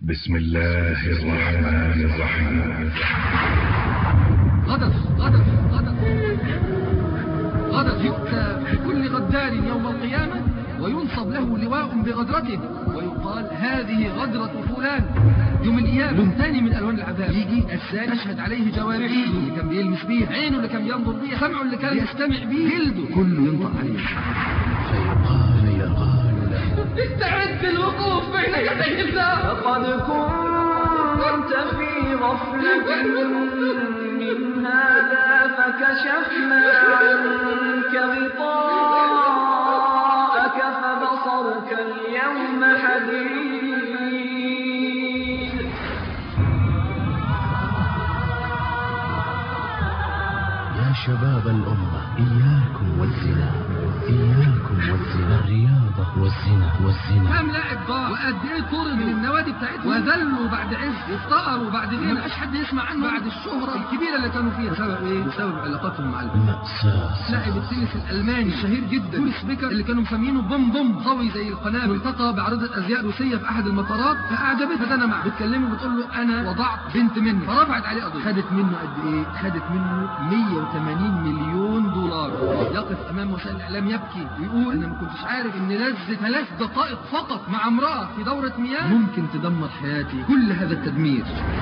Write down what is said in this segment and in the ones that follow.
بسم الله الرحمن الرحيم غدر غدر غدر غدر يؤتى بكل غدار يوم القيامة وينصب له لواء بغدرته ويقال هذه غدرة فلان يوم القيامة لون تاني من ألوان العذاب يجي الثاني يشهد عليه جوارحه اللي كان بيلمس بيه عينه اللي كان بينظر بيه سمعه اللي كان يستمع بيه جلده كله ينطق عليه فيقال يقال له استعد للوقوف بين يدي الله لقد كنت في غفلة من هذا فكشفنا عنك غطاءك فبصرك اليوم حديد يا شباب الأمة إياكم والزنا إياكم والزنا الرياضة والزنا والزنا كام لاعب ضاع وقد ايه طرد من النوادي بتاعتهم وذلوا بعد عز وافتقروا بعد غنى مبقاش حد يسمع عنه بعد الشهرة الكبيرة اللي كانوا فيها بسبب ايه؟ بسبب علاقاتهم مع البنات مأساة لاعب التنس الالماني الشهير جدا بوريس بيكر اللي كانوا مسمينه بوم بوم قوي زي القنابل التقى بعرضة ازياء روسية في احد المطارات فاعجبتها فتانا معه بتكلمه بتقول له انا وضعت بنت مني فرفعت عليه قضية خدت منه قد ايه؟ خدت منه 180 مليون دولار يقف امام وسائل الاعلام يبكي ويقول انا ما كنتش عارف ان لذة ثلاث دقائق فقط مع امرأة في دورة مياه ممكن تدمر حياتي كل هذا التدمير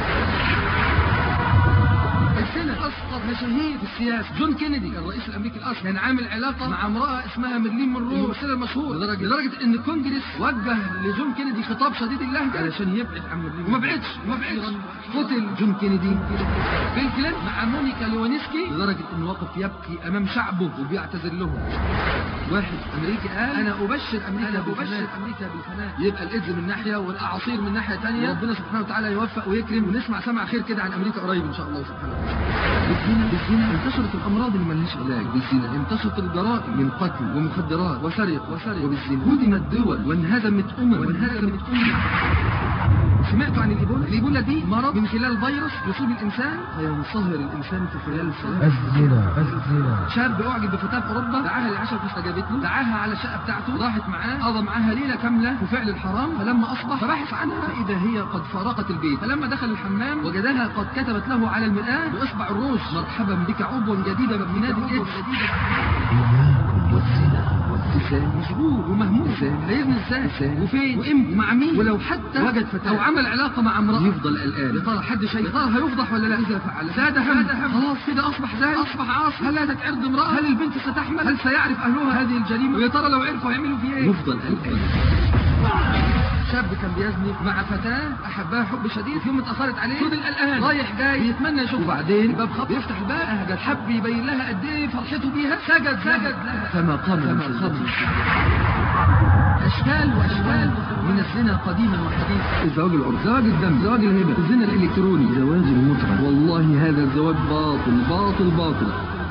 السنة أسقط مشاهير في السياسة جون كينيدي كان الرئيس الأمريكي الأسبق كان عامل علاقة مع امرأة اسمها ميرلين مونرو الممثلة المشهورة لدرجة لدرجة إن الكونجرس وجه لجون كينيدي خطاب شديد اللهجة علشان يبعد عن ميرلين وما بعدش وما بعدش قتل جون كينيدي بيل كلينتون مع مونيكا ليوانسكي لدرجة إنه وقف يبكي أمام شعبه وبيعتذر لهم واحد أمريكي قال أنا أبشر أمريكا أنا أبشر أمريكا بالفناء يبقى الإيدز من ناحية والأعاصير من ناحية تانية ربنا سبحانه وتعالى يوفق ويكرم ونسمع سمع خير كده عن أمريكا قريب إن شاء الله سبحانه وتعالى بالزنا بالزنا انتشرت الامراض اللي ملهاش علاج بالزنا انتشرت الجرائم من قتل ومخدرات وسرقه وسرقه وبالزنا هدمت دول وانهزمت امم وانهزمت امم سمعتوا عن الايبولا؟ الايبولا دي مرض من خلال فيروس يصيب الانسان فينصهر الانسان في خلال ساعات الزنا الزنا شاب اعجب بفتاه في اوروبا دعاها للعشاء فاستجابت له دعاها على الشقه بتاعته راحت معاه قضى معاها ليله كامله في فعل الحرام فلما اصبح فبحث عنها فاذا هي قد فارقت البيت فلما دخل الحمام وجدها قد كتبت له على المرآة باصبع الروس مرحبا بك عضوا جديدا من نادي الايدز إياكم والزنا لسان مشغول ومهموم هيبني ازاي وفين وامتى ومع مين ولو حتى وجد فتاة او عمل علاقه مع امراه يفضل قلقان يا ترى حد شيء يا ترى هيفضح ولا لا اذا فعل زاد هم خلاص كده اصبح زاد اصبح عاص هل هاتت عرض امراه هل البنت ستحمل هل سيعرف اهلها هذه الجريمه ويا ترى لو عرفوا هيعملوا فيه ايه يفضل قلقان شاب كان بيزني مع فتاة أحبها حب شديد في يوم اتأخرت عليه فضل قلقان رايح جاي بيتمنى يشوف وبعدين الباب خبط يفتح الباب أهجد حب يبين لها قد إيه فرحته بيها سجد سجد لها فما قام من الخبر أشكال وأشكال من الزنا قديما وحديثا الزواج العرفي زواج الدم زواج الهبة الزنا الإلكتروني زواج المتعة والله هذا الزواج باطل باطل باطل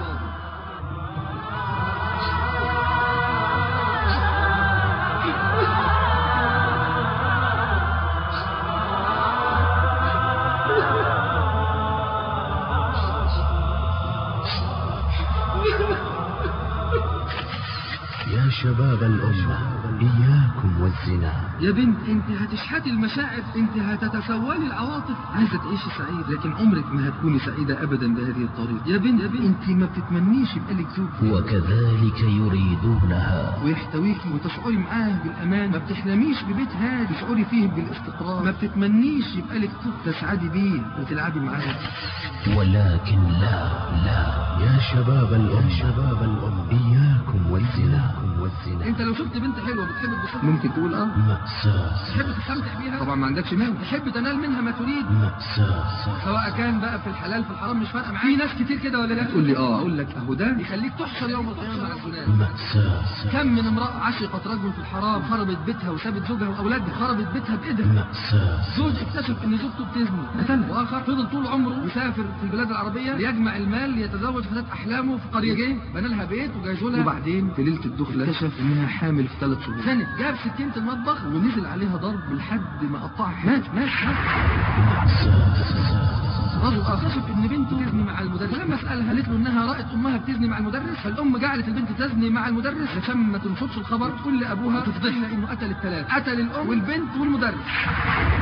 يا شباب الأمة إياكم والزنا يا بنت انت هتشحتي المشاعر انت هتتسولي العواطف عايزه تعيشي سعيد لكن عمرك ما هتكوني سعيده ابدا بهذه الطريقه يا بنت يا بنت انت ما بتتمنيش يبقى لك زوج وكذلك يريدونها ويحتويكي وتشعري معاه بالامان ما بتحلميش ببيت هادي تشعري فيه بالاستقرار ما بتتمنيش يبقى لك طفل تسعدي بيه وتلعبي معاه ولكن لا لا يا شباب الأمة شباب الأمة إياكم والزنا والزنا انت لو شفت بنت حلوه بتحب تبص ممكن تقول اه مأساة تحب تستمتع بيها طبعا ما عندكش مانع تحب تنال منها ما تريد مأساة سواء كان بقى في الحلال في الحرام مش فارقه معاك في ناس كتير كده ولا لا تقول لي اه اقول لك اهو ده يخليك تحشر يوم القيامه مع الزنا مأساة كم من امرأة عشقت رجل في الحرام خربت بيتها وسابت زوجها وأولادها خربت بيتها بإيدها مأساة زوج اكتشف ان زوجته بتزني قتلها واخر فضل طول عمره يسافر في البلاد العربيه ليجمع المال ليتزوج فتاه احلامه في قريه جه بنى لها بيت وجهزوا لها وبعدين في ليله الدخله اكتشف انها حامل في ثلاث شهور زنت جاب سكينه المطبخ ونزل عليها ضرب لحد ما قطعها مات مات مات رجل اخر اكتشف ان بنته تزني مع المدرس فلما سالها قالت له انها رأت امها بتزني مع المدرس فالام جعلت البنت تزني مع المدرس عشان ما تنشرش الخبر تقول لابوها تفضحها انه قتل الثلاثه قتل الام والبنت والمدرس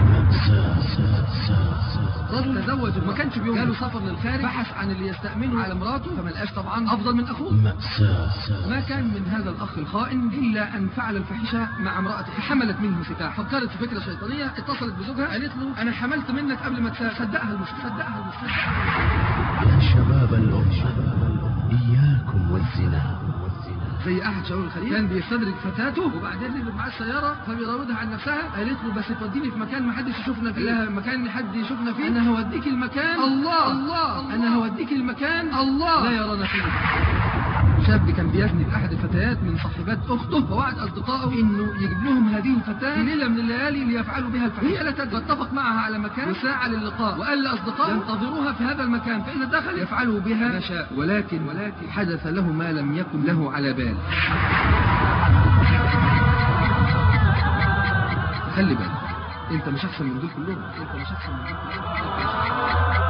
رجل تزوج وما كانش بيوم جاله سفر للخارج بحث عن اللي يستأمنه على مراته فما لقاش طبعا افضل من اخوه ما كان من هذا الاخ الخائن الا ان فعل الفاحشه مع امراته فحملت منه سفاح فكرت في فكره شيطانيه اتصلت بزوجها قالت له انا حملت منك قبل ما تسافر صدقها المشكله صدقها المشكله يا شباب الأمة إياكم والزنا زي احد شباب الخليج كان بيستدرج فتاته وبعدين ركب معاه السياره فبيراودها عن نفسها قالت له بس توديني في مكان ما حدش يشوفنا فيه لها مكان حد يشوفنا فيه انا هوديك المكان الله الله انا هوديك المكان الله لا يرانا فيه شاب كان بيزني بأحد الفتيات من صاحبات أخته فوعد أصدقائه إنه يجيب لهم هذه الفتاة في ليلة من الليالي ليفعلوا بها الفحش هي لا تدري فاتفق معها على مكان وساعة للقاء وقال لأصدقائه ينتظروها في هذا المكان فإذا دخل يفعلوا بها ما شاء ولكن ولكن حدث له ما لم يكن له على بال خلي بالك انت مش احسن من دول كلهم انت مش احسن من دول كلهم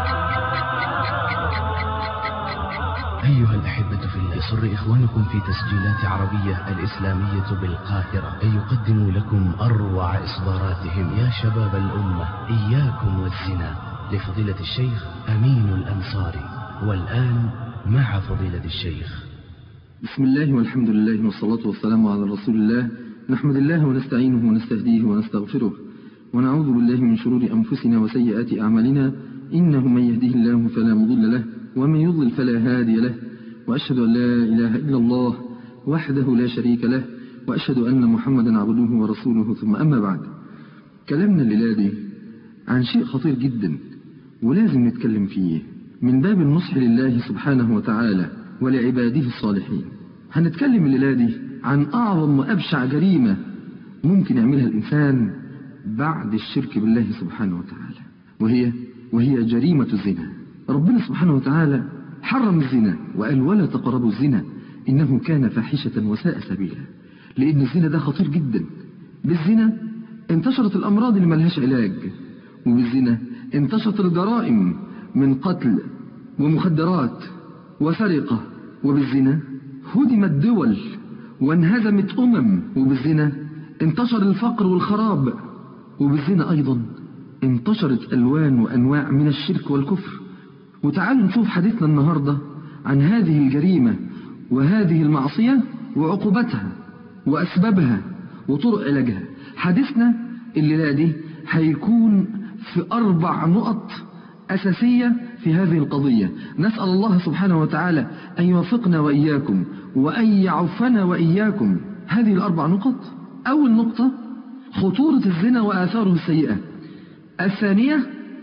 أيها الأحبة في الله يسر إخوانكم في تسجيلات عربية الإسلامية بالقاهرة أن يقدموا لكم أروع إصداراتهم يا شباب الأمة إياكم والزنا لفضيلة الشيخ أمين الأنصاري والآن مع فضيلة الشيخ بسم الله والحمد لله والصلاة والسلام على رسول الله نحمد الله ونستعينه ونستهديه ونستغفره ونعوذ بالله من شرور أنفسنا وسيئات أعمالنا إنه من يهديه الله فلا مضل له ومن يضلل فلا هادي له وأشهد أن لا إله إلا الله وحده لا شريك له وأشهد أن محمدا عبده ورسوله ثم أما بعد كلامنا الليلة دي عن شيء خطير جدا ولازم نتكلم فيه من باب النصح لله سبحانه وتعالى ولعباده الصالحين هنتكلم الليلة دي عن أعظم وأبشع جريمة ممكن يعملها الإنسان بعد الشرك بالله سبحانه وتعالى وهي وهي جريمة الزنا ربنا سبحانه وتعالى حرم الزنا وقال ولا تقربوا الزنا إنه كان فاحشة وساء سبيلا لأن الزنا ده خطير جدا بالزنا انتشرت الأمراض اللي ملهاش علاج وبالزنا انتشرت الجرائم من قتل ومخدرات وسرقة وبالزنا هدمت دول وانهزمت أمم وبالزنا انتشر الفقر والخراب وبالزنا أيضا انتشرت ألوان وأنواع من الشرك والكفر وتعالوا نشوف حديثنا النهاردة عن هذه الجريمة وهذه المعصية وعقوبتها وأسبابها وطرق علاجها حديثنا الليلة دي هيكون في أربع نقط أساسية في هذه القضية نسأل الله سبحانه وتعالى أن يوفقنا وإياكم وأن يعفنا وإياكم هذه الأربع نقط أول نقطة خطورة الزنا وآثاره السيئة الثانية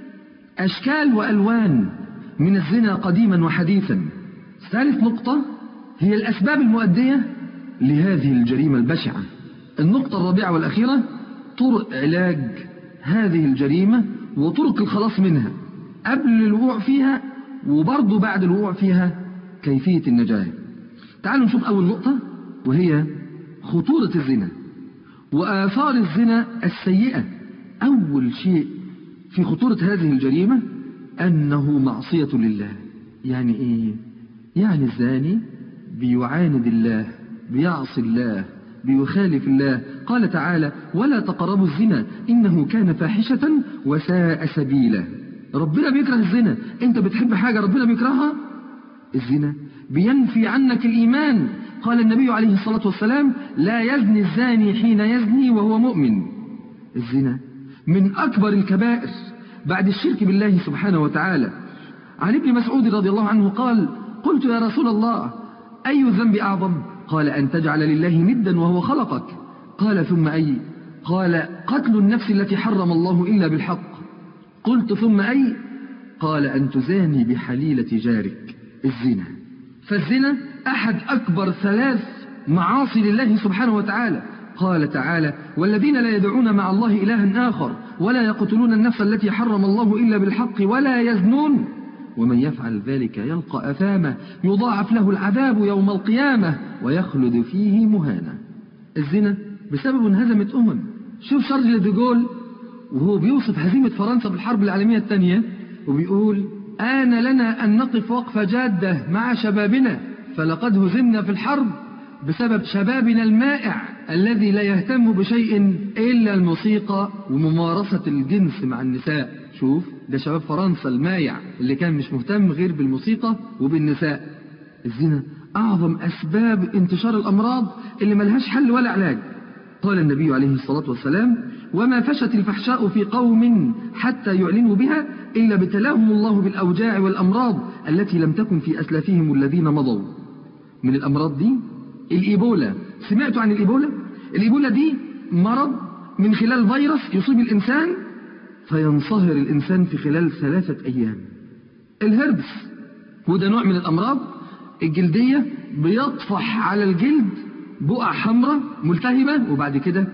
أشكال وألوان من الزنا قديما وحديثا ثالث نقطة هي الأسباب المؤدية لهذه الجريمة البشعة النقطة الرابعة والأخيرة طرق علاج هذه الجريمة وطرق الخلاص منها قبل الوقوع فيها وبرضه بعد الوقوع فيها كيفية النجاة تعالوا نشوف أول نقطة وهي خطورة الزنا وآثار الزنا السيئة أول شيء في خطورة هذه الجريمة أنه معصية لله يعني إيه؟ يعني الزاني بيعاند الله بيعصي الله بيخالف الله قال تعالى ولا تقربوا الزنا إنه كان فاحشة وساء سبيلا ربنا بيكره الزنا انت بتحب حاجة ربنا بيكرهها الزنا بينفي عنك الإيمان قال النبي عليه الصلاة والسلام لا يزني الزاني حين يزني وهو مؤمن الزنا من أكبر الكبائر بعد الشرك بالله سبحانه وتعالى عن ابن مسعود رضي الله عنه قال قلت يا رسول الله أي الذنب أعظم قال أن تجعل لله ندا وهو خلقك قال ثم أي قال قتل النفس التي حرم الله إلا بالحق قلت ثم أي قال أن تزاني بحليلة جارك الزنا فالزنا أحد أكبر ثلاث معاصي لله سبحانه وتعالى قال تعالى والذين لا يدعون مع الله إلها آخر ولا يقتلون النفس التي حرم الله إلا بالحق ولا يزنون ومن يفعل ذلك يلقى أثاما يضاعف له العذاب يوم القيامة ويخلد فيه مهانا الزنا بسبب انهزمت أمم شوف شارل ديغول وهو بيوصف هزيمة فرنسا في الحرب العالمية الثانية وبيقول آن لنا أن نقف وقفة جادة مع شبابنا فلقد هزمنا في الحرب بسبب شبابنا المائع الذي لا يهتم بشيء إلا الموسيقى وممارسة الجنس مع النساء شوف ده شباب فرنسا المايع اللي كان مش مهتم غير بالموسيقى وبالنساء الزنا أعظم أسباب انتشار الأمراض اللي ملهاش حل ولا علاج قال النبي عليه الصلاة والسلام وما فشت الفحشاء في قوم حتى يعلنوا بها إلا ابتلاهم الله بالأوجاع والأمراض التي لم تكن في أسلافهم الذين مضوا من الأمراض دي الإيبولا سمعتوا عن الإيبولا؟ الإيبولا دي مرض من خلال فيروس يصيب الإنسان فينصهر الإنسان في خلال ثلاثة أيام الهربس وده نوع من الأمراض الجلدية بيطفح على الجلد بقع حمراء ملتهبة وبعد كده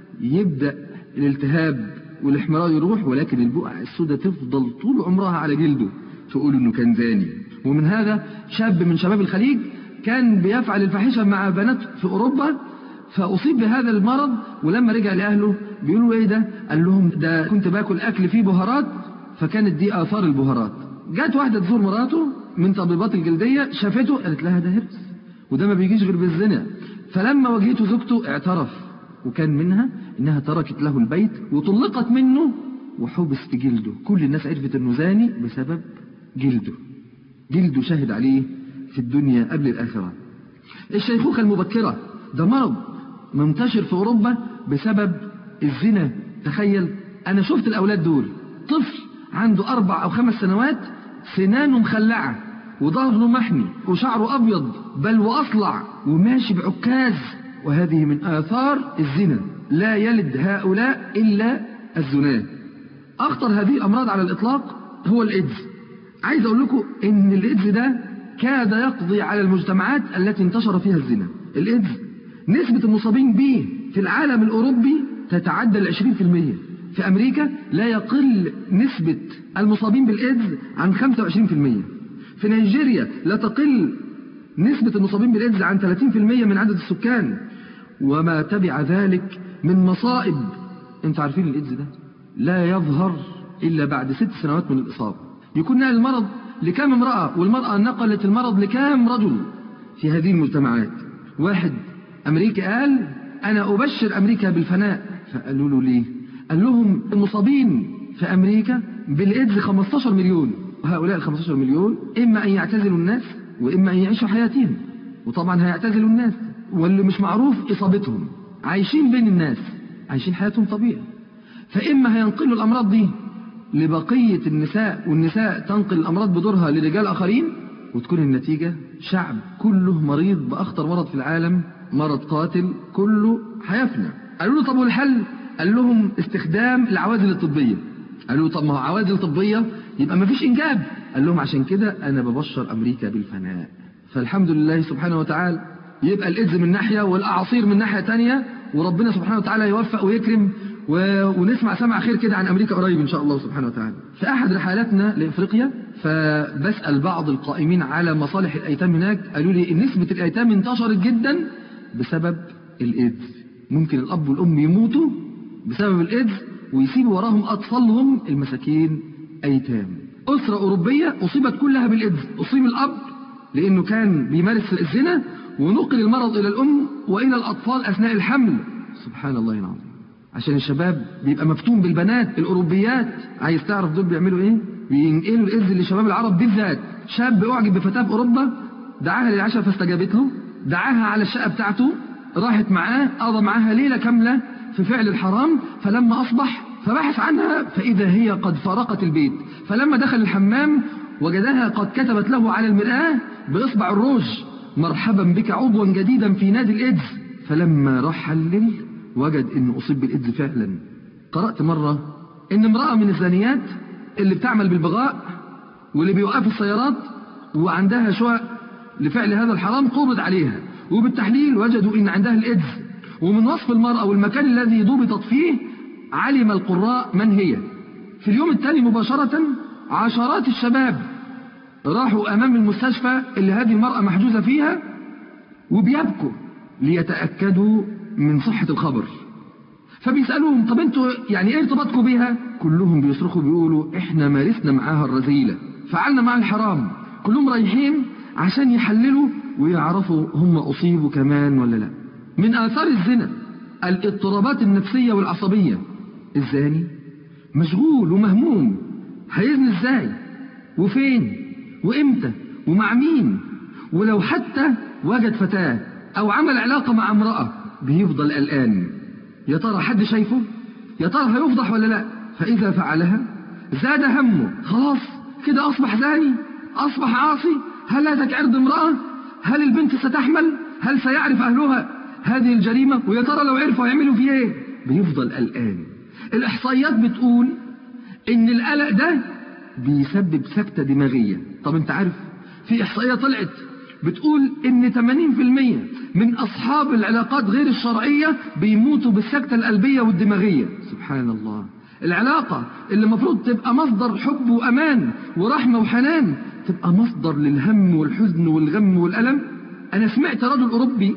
يبدأ الالتهاب والاحمرار يروح ولكن البقع السوداء تفضل طول عمرها على جلده تقول انه كان زاني ومن هذا شاب من شباب الخليج كان بيفعل الفاحشة مع بنات في أوروبا فأصيب بهذا المرض ولما رجع لأهله بيقولوا إيه ده؟ قال لهم ده كنت باكل أكل فيه بهارات فكانت دي آثار البهارات. جت واحدة تزور مراته من طبيبات الجلدية شافته قالت لها ده هرس وده ما بيجيش غير بالزنا. فلما واجهته زوجته اعترف وكان منها إنها تركت له البيت وطلقت منه وحبس في جلده. كل الناس عرفت إنه زاني بسبب جلده. جلده شاهد عليه في الدنيا قبل الآخرة. الشيخوخة المبكرة ده مرض منتشر في أوروبا بسبب الزنا تخيل أنا شفت الأولاد دول طفل عنده أربع أو خمس سنوات سنانه مخلعة وظهره محني وشعره أبيض بل وأصلع وماشي بعكاز وهذه من آثار الزنا لا يلد هؤلاء إلا الزناه أخطر هذه الأمراض على الإطلاق هو الإيدز عايز أقول لكم إن الإيدز ده كاد يقضي على المجتمعات التي انتشر فيها الزنا الإيدز نسبة المصابين به في العالم الأوروبي تتعدى ال 20% في أمريكا لا يقل نسبة المصابين بالإيدز عن 25% في نيجيريا لا تقل نسبة المصابين بالإيدز عن 30% من عدد السكان وما تبع ذلك من مصائب انتوا عارفين الإيدز ده لا يظهر إلا بعد ست سنوات من الإصابة يكون نقل المرض لكام امرأة والمرأة نقلت المرض لكام رجل في هذه المجتمعات واحد أمريكا قال أنا أبشر أمريكا بالفناء فقالوا له ليه قال لهم المصابين في أمريكا بالإيدز 15 مليون وهؤلاء ال 15 مليون إما أن يعتزلوا الناس وإما أن يعيشوا حياتهم وطبعا هيعتزلوا الناس واللي مش معروف إصابتهم عايشين بين الناس عايشين حياتهم طبيعي فإما هينقلوا الأمراض دي لبقية النساء والنساء تنقل الأمراض بدورها لرجال آخرين وتكون النتيجة شعب كله مريض بأخطر مرض في العالم مرض قاتل كله هيفنى قالوا له طب والحل قال لهم استخدام العوازل الطبية قالوا له طب ما هو عوازل طبية يبقى ما فيش إنجاب قال لهم عشان كده أنا ببشر أمريكا بالفناء فالحمد لله سبحانه وتعالى يبقى الإذ من ناحية والأعاصير من ناحية تانية وربنا سبحانه وتعالى يوفق ويكرم و... ونسمع سمع خير كده عن أمريكا قريب إن شاء الله سبحانه وتعالى في أحد رحلاتنا لإفريقيا فبسأل بعض القائمين على مصالح الأيتام هناك قالوا لي إن نسبة الأيتام انتشرت جدا بسبب الإيدز ممكن الأب والأم يموتوا بسبب الإيدز ويسيبوا وراهم أطفالهم المساكين أيتام أسرة أوروبية أصيبت كلها بالإيدز أصيب الأب لأنه كان بيمارس الزنا ونقل المرض إلى الأم وإلى الأطفال أثناء الحمل سبحان الله العظيم عشان الشباب بيبقى مفتون بالبنات الأوروبيات عايز تعرف دول بيعملوا إيه بينقلوا الإذ للشباب العرب بالذات شاب أعجب بفتاة في أوروبا دعاها للعشاء فاستجابت له دعاها على الشقة بتاعته راحت معاه قضى معاها ليلة كاملة في فعل الحرام فلما أصبح فبحث عنها فإذا هي قد فارقت البيت فلما دخل الحمام وجدها قد كتبت له على المرآة بإصبع الروج مرحبا بك عضوا جديدا في نادي الإيدز فلما راح حلل وجد انه اصيب بالايدز فعلا قرات مره ان امراه من الزانيات اللي بتعمل بالبغاء واللي بيوقفوا السيارات وعندها شقق لفعل هذا الحرام قبض عليها وبالتحليل وجدوا ان عندها الايدز ومن وصف المراه والمكان الذي ضبطت فيه علم القراء من هي في اليوم التالي مباشره عشرات الشباب راحوا امام المستشفى اللي هذه المراه محجوزه فيها وبيبكوا ليتاكدوا من صحة الخبر فبيسألوهم طب انتوا يعني ايه ارتباطكم بيها كلهم بيصرخوا بيقولوا احنا مارسنا معاها الرذيلة فعلنا معاها الحرام كلهم رايحين عشان يحللوا ويعرفوا هم أصيبوا كمان ولا لا من آثار الزنا الاضطرابات النفسية والعصبية الزاني مشغول ومهموم هيزني ازاي وفين وامتى ومع مين ولو حتى وجد فتاة او عمل علاقة مع امرأة بيفضل قلقان يا ترى حد شايفه يا ترى هيفضح ولا لا فإذا فعلها زاد همه خلاص كده أصبح زاني أصبح عاصي هل هتك عرض امرأة هل البنت ستحمل هل سيعرف أهلها هذه الجريمة ويا ترى لو عرفوا هيعملوا فيه ايه بيفضل قلقان الإحصائيات بتقول إن القلق ده بيسبب سكتة دماغية طب أنت عارف في إحصائية طلعت بتقول إن 80% من أصحاب العلاقات غير الشرعية بيموتوا بالسكتة القلبية والدماغية سبحان الله العلاقة اللي المفروض تبقى مصدر حب وأمان ورحمة وحنان تبقى مصدر للهم والحزن والغم والألم أنا سمعت رجل أوروبي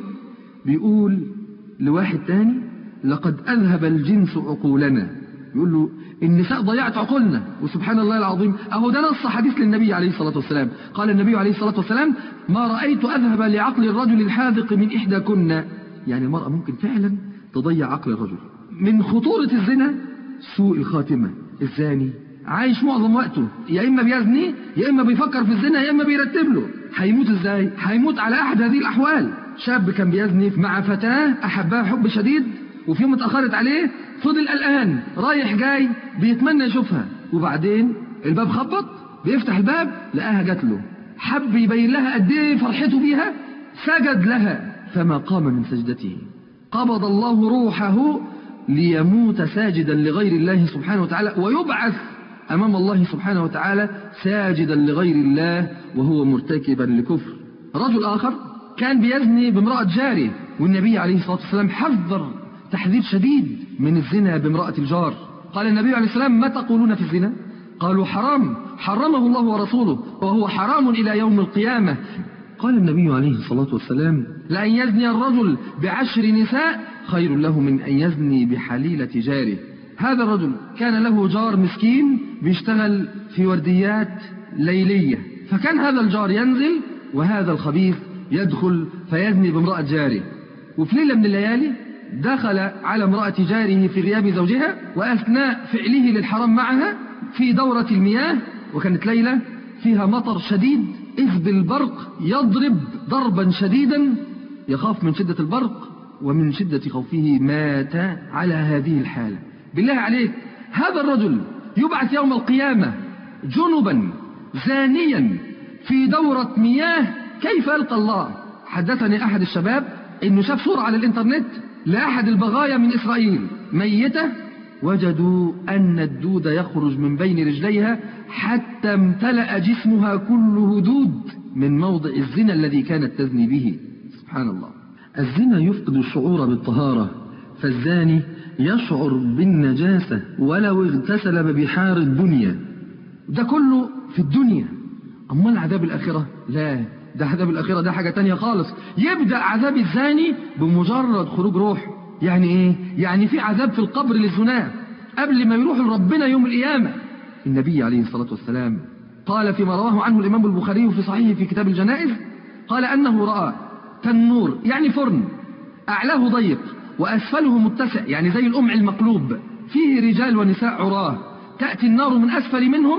بيقول لواحد تاني لقد أذهب الجنس عقولنا يقول له النساء ضيعت عقولنا وسبحان الله العظيم أهو ده نص حديث للنبي عليه الصلاة والسلام قال النبي عليه الصلاة والسلام ما رأيت أذهب لعقل الرجل الحاذق من إحدى كنا يعني المرأة ممكن فعلا تضيع عقل الرجل من خطورة الزنا سوء الخاتمة الزاني عايش معظم وقته يا إما بيزني يا إما بيفكر في الزنا يا إما بيرتب له هيموت إزاي هيموت على أحد هذه الأحوال شاب كان بيزني مع فتاة أحبها حب شديد وفي يوم اتأخرت عليه فضل قلقان رايح جاي بيتمنى يشوفها وبعدين الباب خبط بيفتح الباب لقاها جات له حب يبين لها قد ايه فرحته بيها سجد لها فما قام من سجدته قبض الله روحه ليموت ساجدا لغير الله سبحانه وتعالى ويبعث أمام الله سبحانه وتعالى ساجدا لغير الله وهو مرتكبا لكفر رجل آخر كان بيزني بامرأة جاره والنبي عليه الصلاة والسلام حذر تحذير شديد من الزنا بامرأة الجار قال النبي عليه السلام ما تقولون في الزنا قالوا حرام حرمه الله ورسوله وهو حرام إلى يوم القيامة قال النبي عليه الصلاة والسلام لأن يزني الرجل بعشر نساء خير له من أن يزني بحليلة جاره هذا الرجل كان له جار مسكين بيشتغل في ورديات ليلية فكان هذا الجار ينزل وهذا الخبيث يدخل فيزني بامرأة جاره وفي ليلة من الليالي دخل على امرأة جاره في غياب زوجها وأثناء فعله للحرام معها في دورة المياه وكانت ليلة فيها مطر شديد إذ بالبرق يضرب ضربا شديدا يخاف من شدة البرق ومن شدة خوفه مات على هذه الحالة بالله عليك هذا الرجل يبعث يوم القيامة جنبا زانيا في دورة مياه كيف يلقى الله حدثني أحد الشباب إنه شاف صورة على الإنترنت لأحد البغايا من إسرائيل ميتة وجدوا أن الدود يخرج من بين رجليها حتى امتلأ جسمها كله دود من موضع الزنا الذي كانت تزني به سبحان الله الزنا يفقد الشعور بالطهارة فالزاني يشعر بالنجاسة ولو اغتسل ببحار الدنيا ده كله في الدنيا أما عذاب الآخرة لا ده عذاب الآخرة ده حاجة تانية خالص يبدأ عذاب الزاني بمجرد خروج روح يعني إيه؟ يعني في عذاب في القبر للزناه قبل ما يروح لربنا يوم القيامة النبي عليه الصلاة والسلام قال فيما رواه عنه الإمام البخاري في صحيحه في كتاب الجنائز قال أنه رأى تنور يعني فرن أعلاه ضيق وأسفله متسع يعني زي الأمع المقلوب فيه رجال ونساء عراه تأتي النار من أسفل منهم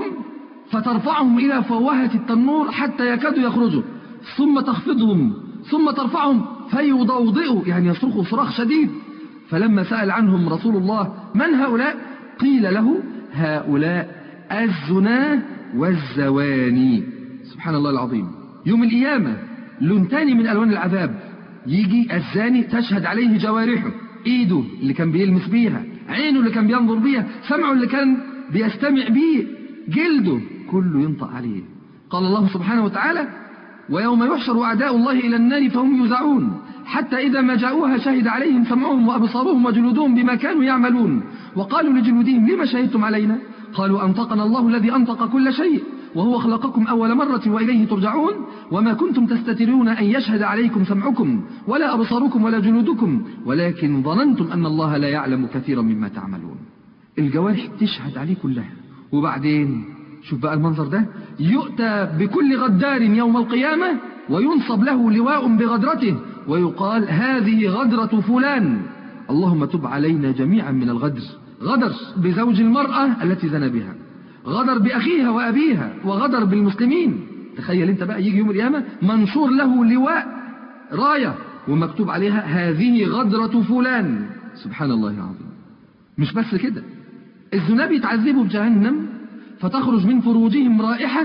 فترفعهم إلى فوهة التنور حتى يكادوا يخرجوا ثم تخفضهم ثم ترفعهم فيضوضئوا يعني يصرخوا صراخ شديد فلما سأل عنهم رسول الله من هؤلاء قيل له هؤلاء الزنا والزواني سبحان الله العظيم يوم القيامة لون تاني من ألوان العذاب يجي الزاني تشهد عليه جوارحه ايده اللي كان بيلمس بيها عينه اللي كان بينظر بيها سمعه اللي كان بيستمع بيه جلده كله ينطق عليه قال الله سبحانه وتعالى ويوم يحشر أعداء الله إلى النار فهم يوزعون حتى إذا ما جاءوها شهد عليهم سمعهم وأبصارهم وجلودهم بما كانوا يعملون وقالوا لجلودهم لما شهدتم علينا قالوا أنطقنا الله الذي أنطق كل شيء وهو خلقكم أول مرة وإليه ترجعون وما كنتم تستترون أن يشهد عليكم سمعكم ولا أبصاركم ولا جلودكم ولكن ظننتم أن الله لا يعلم كثيرا مما تعملون الجوارح تشهد عليه كلها وبعدين شوف بقى المنظر ده يؤتى بكل غدار يوم القيامة وينصب له لواء بغدرته ويقال هذه غدرة فلان اللهم تب علينا جميعا من الغدر غدر بزوج المرأة التي زنى بها غدر بأخيها وأبيها وغدر بالمسلمين تخيل انت بقى يجي يوم القيامة منشور له لواء راية ومكتوب عليها هذه غدرة فلان سبحان الله العظيم مش بس كده الزنا بيتعذبوا بجهنم فتخرج من فروجهم رائحة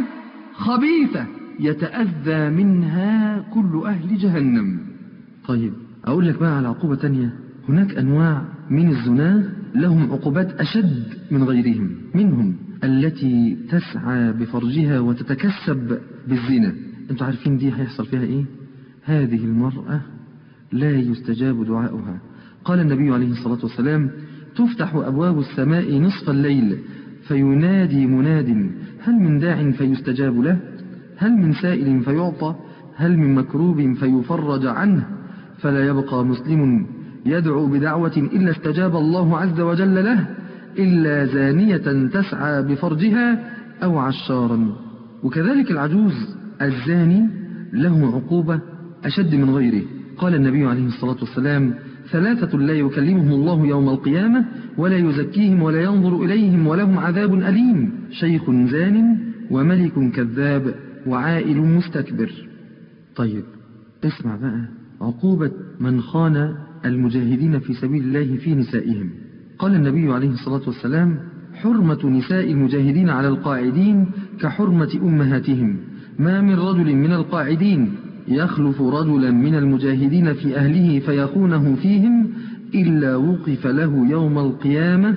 خبيثة يتأذى منها كل أهل جهنم طيب أقول لك بقى على عقوبة تانية هناك أنواع من الزنا لهم عقوبات أشد من غيرهم منهم التي تسعى بفرجها وتتكسب بالزنا انتوا عارفين دي هيحصل فيها ايه هذه المرأة لا يستجاب دعاؤها قال النبي عليه الصلاة والسلام تفتح أبواب السماء نصف الليل فينادي مناد هل من داع فيستجاب له هل من سائل فيعطى هل من مكروب فيفرج عنه فلا يبقى مسلم يدعو بدعوة إلا استجاب الله عز وجل له إلا زانية تسعى بفرجها أو عشارا وكذلك العجوز الزاني له عقوبة أشد من غيره قال النبي عليه الصلاة والسلام ثلاثة لا يكلمهم الله يوم القيامة ولا يزكيهم ولا ينظر إليهم ولهم عذاب أليم شيخ زان وملك كذاب وعائل مستكبر طيب اسمع بقى عقوبة من خان المجاهدين في سبيل الله في نسائهم قال النبي عليه الصلاة والسلام حرمة نساء المجاهدين على القاعدين كحرمة أمهاتهم ما من رجل من القاعدين يخلف رجلا من المجاهدين في أهله فيخونه فيهم إلا وقف له يوم القيامة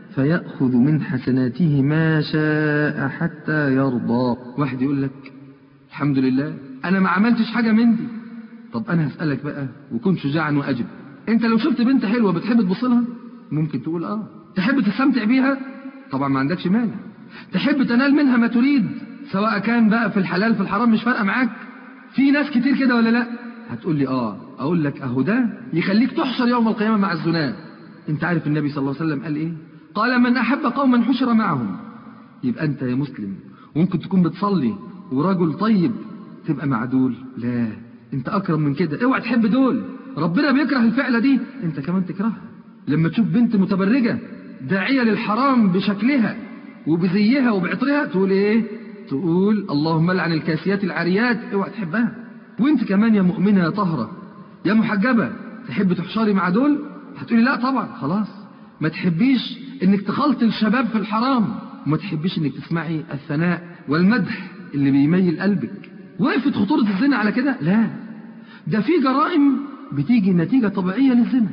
فيأخذ من حسناته ما شاء حتى يرضى واحد يقول لك الحمد لله أنا ما عملتش حاجة من دي طب أنا هسألك بقى وكن شجاعا وأجب أنت لو شفت بنت حلوة بتحب تبص لها ممكن تقول آه تحب تستمتع بيها طبعا ما عندكش مانع تحب تنال منها ما تريد سواء كان بقى في الحلال في الحرام مش فارقة معاك في ناس كتير كده ولا لا هتقول لي اه اقول لك اهو ده يخليك تحشر يوم القيامة مع الزناه انت عارف النبي صلى الله عليه وسلم قال ايه قال من احب قوما حشر معهم يبقى انت يا مسلم وممكن تكون بتصلي ورجل طيب تبقى مع دول لا انت اكرم من كده اوعى تحب دول ربنا بيكره الفعلة دي انت كمان تكرهها لما تشوف بنت متبرجة داعية للحرام بشكلها وبزيها وبعطرها تقول ايه تقول اللهم لعن الكاسيات العاريات اوعى تحبها وانت كمان يا مؤمنة يا طهرة يا محجبة تحب تحشري مع دول هتقولي لا طبعا خلاص ما تحبيش انك تخلط الشباب في الحرام وما تحبيش انك تسمعي الثناء والمدح اللي بيميل قلبك وقفت خطورة الزنا على كده لا ده في جرائم بتيجي نتيجة طبيعية للزنا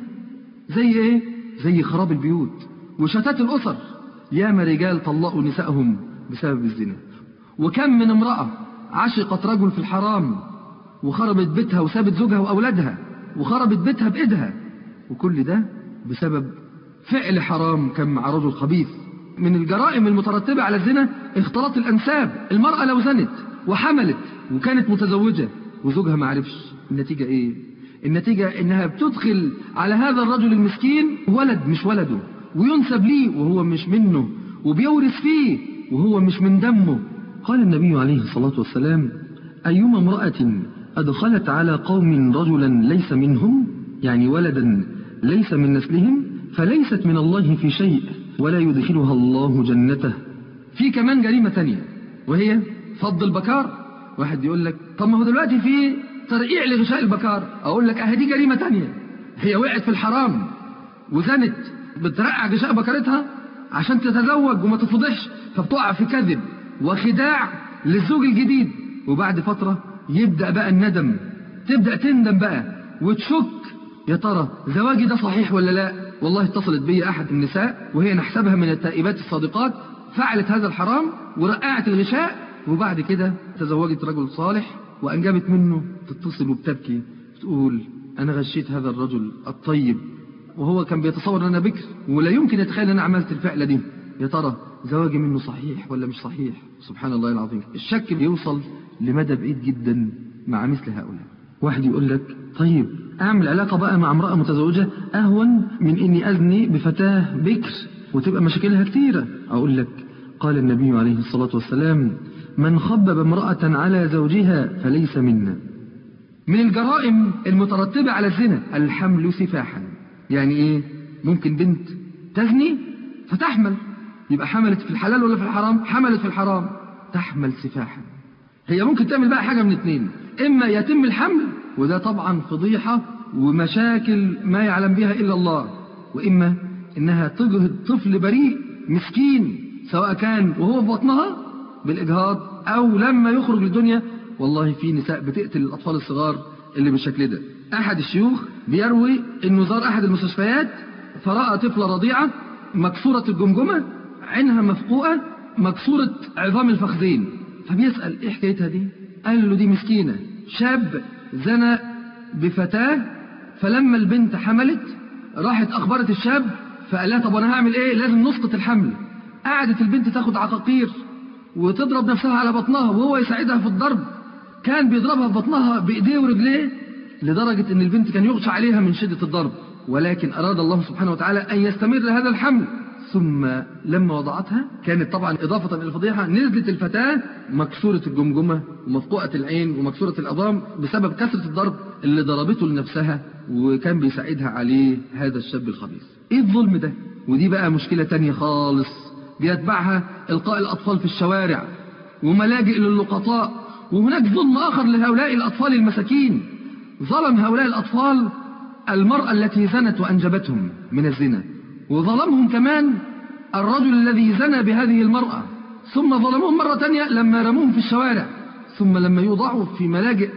زي ايه زي خراب البيوت وشتات الأسر ياما رجال طلقوا نسائهم بسبب الزنا وكم من امرأة عشقت رجل في الحرام وخربت بيتها وسابت زوجها وأولادها وخربت بيتها بإيدها وكل ده بسبب فعل حرام كان مع رجل خبيث من الجرائم المترتبة على الزنا اختلاط الأنساب المرأة لو زنت وحملت وكانت متزوجة وزوجها ما عرفش النتيجة ايه النتيجة انها بتدخل على هذا الرجل المسكين ولد مش ولده وينسب ليه وهو مش منه وبيورث فيه وهو مش من دمه قال النبي عليه الصلاة والسلام أيما امرأة أدخلت على قوم رجلا ليس منهم يعني ولدا ليس من نسلهم فليست من الله في شيء ولا يدخلها الله جنته في كمان جريمة تانية وهي فض البكار واحد يقول لك طب ما هو دلوقتي في ترقيع لغشاء البكار اقول لك اهي دي جريمة تانية هي وقعت في الحرام وزنت بترقع غشاء بكرتها عشان تتزوج وما تفضحش فبتقع في كذب وخداع للزوج الجديد وبعد فترة يبدأ بقى الندم تبدأ تندم بقى وتشك يا ترى زواجي ده صحيح ولا لا والله اتصلت بي أحد النساء وهي نحسبها من التائبات الصادقات فعلت هذا الحرام ورقعت الغشاء وبعد كده تزوجت رجل صالح وأنجبت منه تتصل وبتبكي تقول أنا غشيت هذا الرجل الطيب وهو كان بيتصور أن أنا بكر ولا يمكن يتخيل أن أنا عملت الفعلة دي يا ترى زواجي منه صحيح ولا مش صحيح سبحان الله العظيم الشك بيوصل لمدى بعيد جدا مع مثل هؤلاء واحد يقول لك طيب أعمل علاقة بقى مع امرأة متزوجة أهون من إني أزني بفتاة بكر وتبقى مشاكلها كتيرة أقول لك قال النبي عليه الصلاة والسلام من خبب امرأة على زوجها فليس منا من الجرائم المترتبة على الزنا الحمل سفاحا يعني ايه ممكن بنت تزني فتحمل يبقى حملت في الحلال ولا في الحرام حملت في الحرام تحمل سفاحا هي ممكن تعمل بقى حاجة من اتنين اما يتم الحمل وده طبعا فضيحة ومشاكل ما يعلم بها الا الله واما انها تجهد طفل بريء مسكين سواء كان وهو في بطنها بالاجهاض او لما يخرج للدنيا والله في نساء بتقتل الاطفال الصغار اللي بالشكل ده احد الشيوخ بيروي انه زار احد المستشفيات فراى طفله رضيعه مكسوره الجمجمه عينها مفقوءه مكسوره عظام الفخذين فبيسال ايه حكايتها دي قال له دي مسكينه شاب زنى بفتاه فلما البنت حملت راحت اخبرت الشاب فقال لها طب انا هعمل ايه لازم نسقط الحمل قعدت البنت تاخد عقاقير وتضرب نفسها على بطنها وهو يساعدها في الضرب كان بيضربها في بطنها بايديه ورجليه لدرجة ان البنت كان يغشى عليها من شدة الضرب ولكن اراد الله سبحانه وتعالى ان يستمر هذا الحمل ثم لما وضعتها كانت طبعا إضافة إلى الفضيحة نزلت الفتاة مكسورة الجمجمة ومفقوعة العين ومكسورة العظام بسبب كثرة الضرب اللي ضربته لنفسها وكان بيساعدها عليه هذا الشاب الخبيث ايه الظلم ده ودي بقى مشكلة تانية خالص بيتبعها إلقاء الأطفال في الشوارع وملاجئ للقطاء وهناك ظلم آخر لهؤلاء الأطفال المساكين ظلم هؤلاء الأطفال المرأة التي زنت وأنجبتهم من الزنا وظلمهم كمان الرجل الذي زنى بهذه المرأة ثم ظلمهم مرة تانية لما رموهم في الشوارع ثم لما يوضعوا في ملاجئ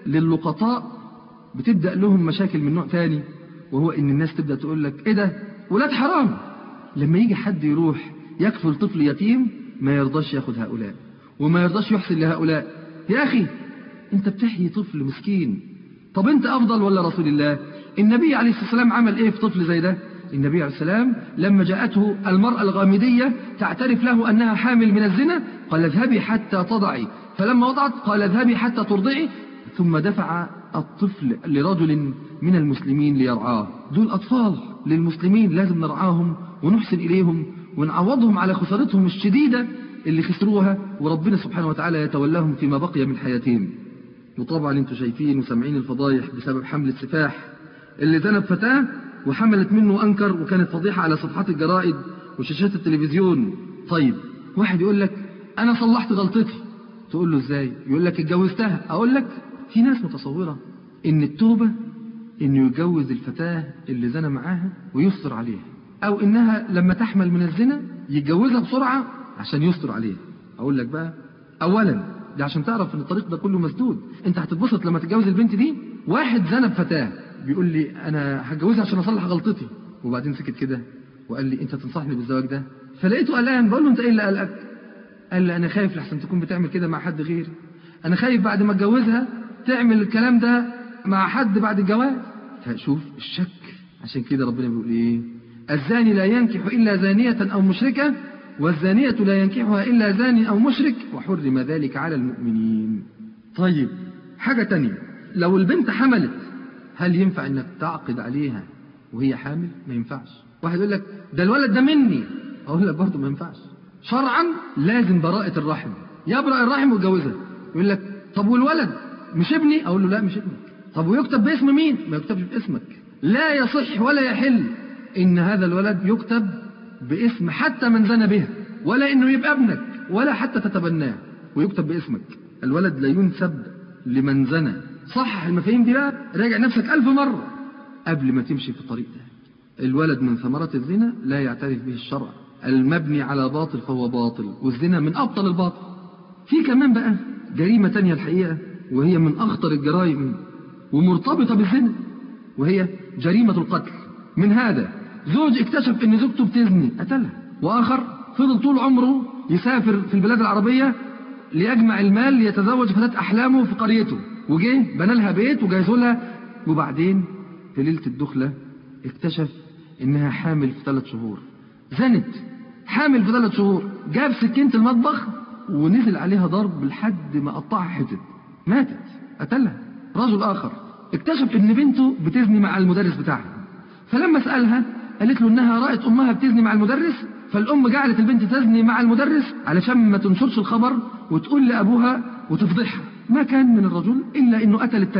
للقطاء بتبدأ لهم مشاكل من نوع تاني وهو ان الناس تبدأ تقول لك ايه ده ولاد حرام لما يجي حد يروح يكفل طفل يتيم ما يرضاش ياخد هؤلاء وما يرضاش يحسن لهؤلاء يا أخي أنت بتحيي طفل مسكين طب أنت أفضل ولا رسول الله النبي عليه الصلاة والسلام عمل إيه في طفل زي ده النبي عليه السلام لما جاءته المرأة الغامدية تعترف له أنها حامل من الزنا قال اذهبي حتى تضعي فلما وضعت قال اذهبي حتى ترضعي ثم دفع الطفل لرجل من المسلمين ليرعاه دول أطفال للمسلمين لازم نرعاهم ونحسن إليهم ونعوضهم على خسارتهم الشديدة اللي خسروها وربنا سبحانه وتعالى يتولاهم فيما بقي من حياتهم وطبعا انتم شايفين وسامعين الفضايح بسبب حمل السفاح اللي ذنب فتاة وحملت منه أنكر وكانت فضيحة على صفحات الجرائد وشاشات التلفزيون طيب واحد يقول لك أنا صلحت غلطتي تقول له إزاي يقول لك اتجوزتها أقول لك في ناس متصورة إن التوبة إنه يتجوز الفتاة اللي زنى معاها ويستر عليها أو إنها لما تحمل من الزنا يتجوزها بسرعة عشان يستر عليها أقول لك بقى أولا ده عشان تعرف إن الطريق ده كله مسدود أنت هتتبسط لما تتجوز البنت دي واحد زنى بفتاة بيقول لي أنا هتجوزها عشان أصلح غلطتي وبعدين سكت كده وقال لي أنت تنصحني بالزواج ده فلقيته قلقان بقول له أنت إيه اللي قلقك قال لي أنا خايف لحسن تكون بتعمل كده مع حد غيري أنا خايف بعد ما اتجوزها تعمل الكلام ده مع حد بعد الجواز فشوف الشك عشان كده ربنا بيقول إيه الزاني لا ينكح إلا زانية أو مشركة والزانية لا ينكحها إلا زان أو مشرك وحرم ذلك على المؤمنين طيب حاجة تانية لو البنت حملت هل ينفع انك تعقد عليها وهي حامل ما ينفعش واحد يقول لك ده الولد ده مني اقول لك برضه ما ينفعش شرعا لازم براءة الرحم يبرأ الرحم ويتجوزها يقول لك طب والولد مش ابني اقول له لا مش ابنك طب ويكتب باسم مين ما يكتبش باسمك لا يصح ولا يحل ان هذا الولد يكتب باسم حتى من زنى بها ولا انه يبقى ابنك ولا حتى تتبناه ويكتب باسمك الولد لا ينسب لمن زنى صحح المفاهيم دي بقى راجع نفسك ألف مرة قبل ما تمشي في الطريق ده الولد من ثمرات الزنا لا يعترف به الشرع المبني على باطل فهو باطل والزنا من أبطل الباطل في كمان بقى جريمة تانية الحقيقة وهي من أخطر الجرائم ومرتبطة بالزنا وهي جريمة القتل من هذا زوج اكتشف ان زوجته بتزني قتلها واخر فضل طول عمره يسافر في البلاد العربية ليجمع المال ليتزوج فتاة احلامه في قريته وجه بنى لها بيت وجهزوا لها وبعدين في ليلة الدخلة اكتشف انها حامل في ثلاث شهور زنت حامل في ثلاث شهور جاب سكينة المطبخ ونزل عليها ضرب لحد ما قطعها حتت ماتت قتلها رجل اخر اكتشف ان بنته بتزني مع المدرس بتاعها فلما سألها قالت له انها رأت امها بتزني مع المدرس فالام جعلت البنت تزني مع المدرس علشان ما تنشرش الخبر وتقول لابوها وتفضحها ما كان من الرجل الا انه قتل الثلاثه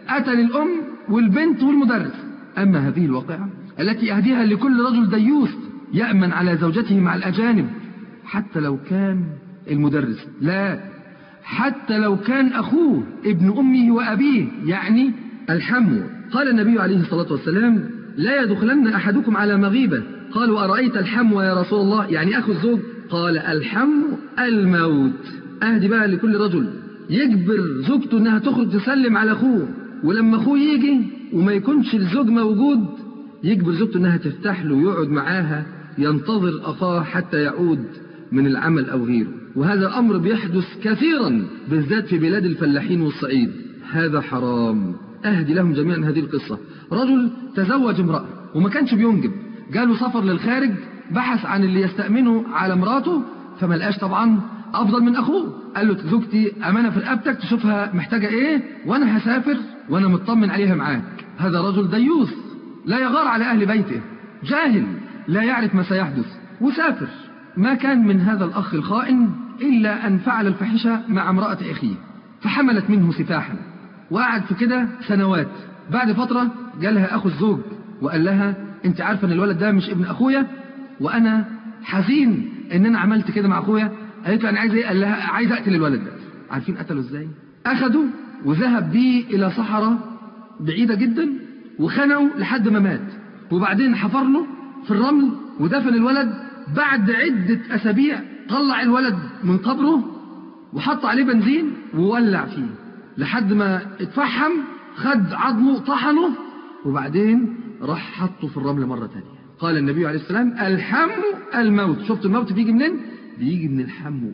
قتل الأم والبنت والمدرس أما هذه الواقعة التي أهديها لكل رجل ديوث يأمن على زوجته مع الأجانب حتى لو كان المدرس لا حتى لو كان أخوه ابن أمه وأبيه يعني الحمو قال النبي عليه الصلاة والسلام لا يدخلن أحدكم على مغيبة قالوا أرأيت الحمو يا رسول الله يعني أخو الزوج قال الحمو الموت أهدي بقى لكل رجل يجبر زوجته انها تخرج تسلم على اخوه ولما اخوه يجي وما يكونش الزوج موجود يجبر زوجته انها تفتح له ويقعد معاها ينتظر اخاه حتى يعود من العمل او غيره وهذا الامر بيحدث كثيرا بالذات في بلاد الفلاحين والصعيد هذا حرام اهدي لهم جميعا هذه القصه رجل تزوج امراه وما كانش بينجب جاله سفر للخارج بحث عن اللي يستأمنه على مراته فما لقاش طبعا افضل من اخوه قال له زوجتي امانه في رقبتك تشوفها محتاجه ايه وانا هسافر وانا مطمن عليها معاك هذا رجل ديوث لا يغار على اهل بيته جاهل لا يعرف ما سيحدث وسافر ما كان من هذا الاخ الخائن الا ان فعل الفاحشه مع امراه اخيه فحملت منه سفاحا وقعد في كده سنوات بعد فتره جالها اخو الزوج وقال لها انت عارفه ان الولد ده مش ابن اخويا وانا حزين ان انا عملت كده مع اخويا قالت له انا عايز ايه قال لها عايز اقتل الولد ده عارفين قتله ازاي اخده وذهب بيه الى صحراء بعيده جدا وخنقه لحد ما مات وبعدين حفر له في الرمل ودفن الولد بعد عده اسابيع طلع الولد من قبره وحط عليه بنزين وولع فيه لحد ما اتفحم خد عظمه طحنه وبعدين راح حطه في الرمل مره ثانيه قال النبي عليه السلام الحم الموت شفت الموت بيجي منين بيجي من الحمو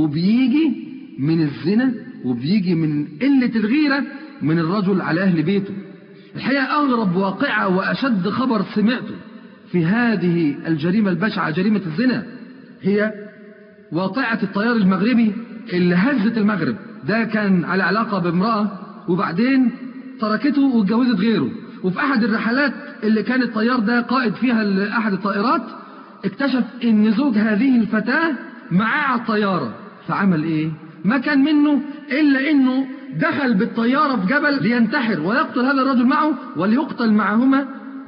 وبيجي من الزنا وبيجي من قلة الغيرة من الرجل على أهل بيته الحقيقة أغرب واقعة وأشد خبر سمعته في هذه الجريمة البشعة جريمة الزنا هي واقعة الطيار المغربي اللي هزت المغرب ده كان على علاقة بامرأة وبعدين تركته واتجوزت غيره وفي أحد الرحلات اللي كان الطيار ده قائد فيها لأحد الطائرات اكتشف ان زوج هذه الفتاة معاه على الطيارة فعمل ايه ما كان منه الا انه دخل بالطيارة في جبل لينتحر ويقتل هذا الرجل معه وليقتل معهما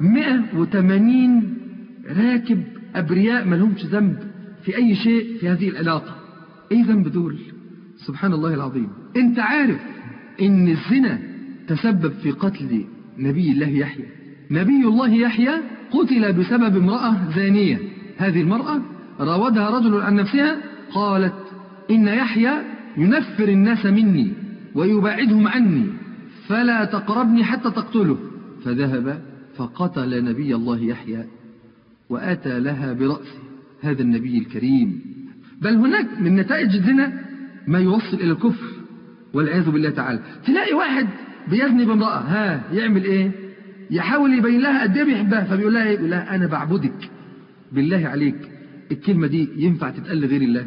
180 راكب ابرياء ما لهمش ذنب في اي شيء في هذه العلاقة ايه ذنب دول سبحان الله العظيم انت عارف ان الزنا تسبب في قتل نبي الله يحيى نبي الله يحيى قتل بسبب امرأة زانية هذه المرأة راودها رجل عن نفسها قالت إن يحيى ينفر الناس مني ويباعدهم عني فلا تقربني حتى تقتله فذهب فقتل نبي الله يحيى وأتى لها برأسه هذا النبي الكريم بل هناك من نتائج الزنا ما يوصل إلى الكفر والعياذ بالله تعالى تلاقي واحد بيزني بامرأة ها يعمل ايه يحاول يبين لها قد ايه بيحبها فبيقول لها ايه يقول لها انا بعبدك بالله عليك الكلمة دي ينفع تتقال لغير الله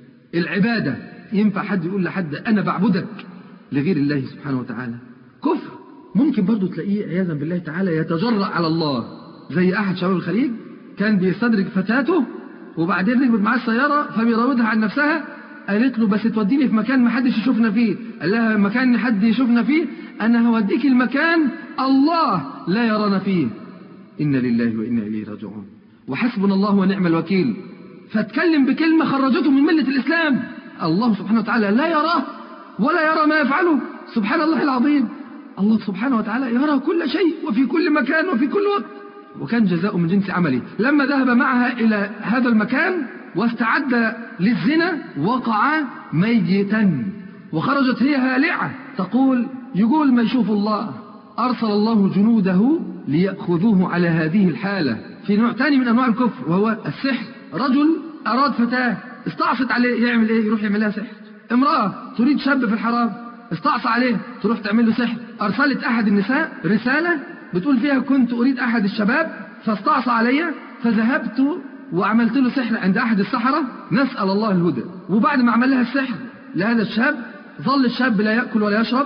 العبادة ينفع حد يقول لحد أنا بعبدك لغير الله سبحانه وتعالى كفر ممكن برضو تلاقيه عياذا بالله تعالى يتجرأ على الله زي أحد شباب الخليج كان بيستدرج فتاته وبعدين ركبت معاه السيارة فبيراودها عن نفسها قالت له بس توديني في مكان ما حدش يشوفنا فيه قال لها مكان حد يشوفنا فيه أنا هوديك المكان الله لا يرانا فيه إنا لله وإنا إليه راجعون وحسبنا الله ونعم الوكيل فاتكلم بكلمة خرجته من ملة الإسلام الله سبحانه وتعالى لا يراه ولا يرى ما يفعله سبحان الله العظيم الله سبحانه وتعالى يرى كل شيء وفي كل مكان وفي كل وقت وكان جزاء من جنس عمله لما ذهب معها إلى هذا المكان واستعد للزنا وقع ميتا وخرجت هي هالعة تقول يقول ما يشوف الله أرسل الله جنوده ليأخذوه على هذه الحالة في نوع ثاني من أنواع الكفر وهو السحر رجل أراد فتاة استعصت عليه يعمل إيه يروح يعمل لها سحر امرأة تريد شاب في الحرام استعصى عليه تروح تعمل له سحر أرسلت أحد النساء رسالة بتقول فيها كنت أريد أحد الشباب فاستعصى علي فذهبت وعملت له سحر عند أحد السحرة نسأل الله الهدى وبعد ما عمل لها السحر لهذا الشاب ظل الشاب لا يأكل ولا يشرب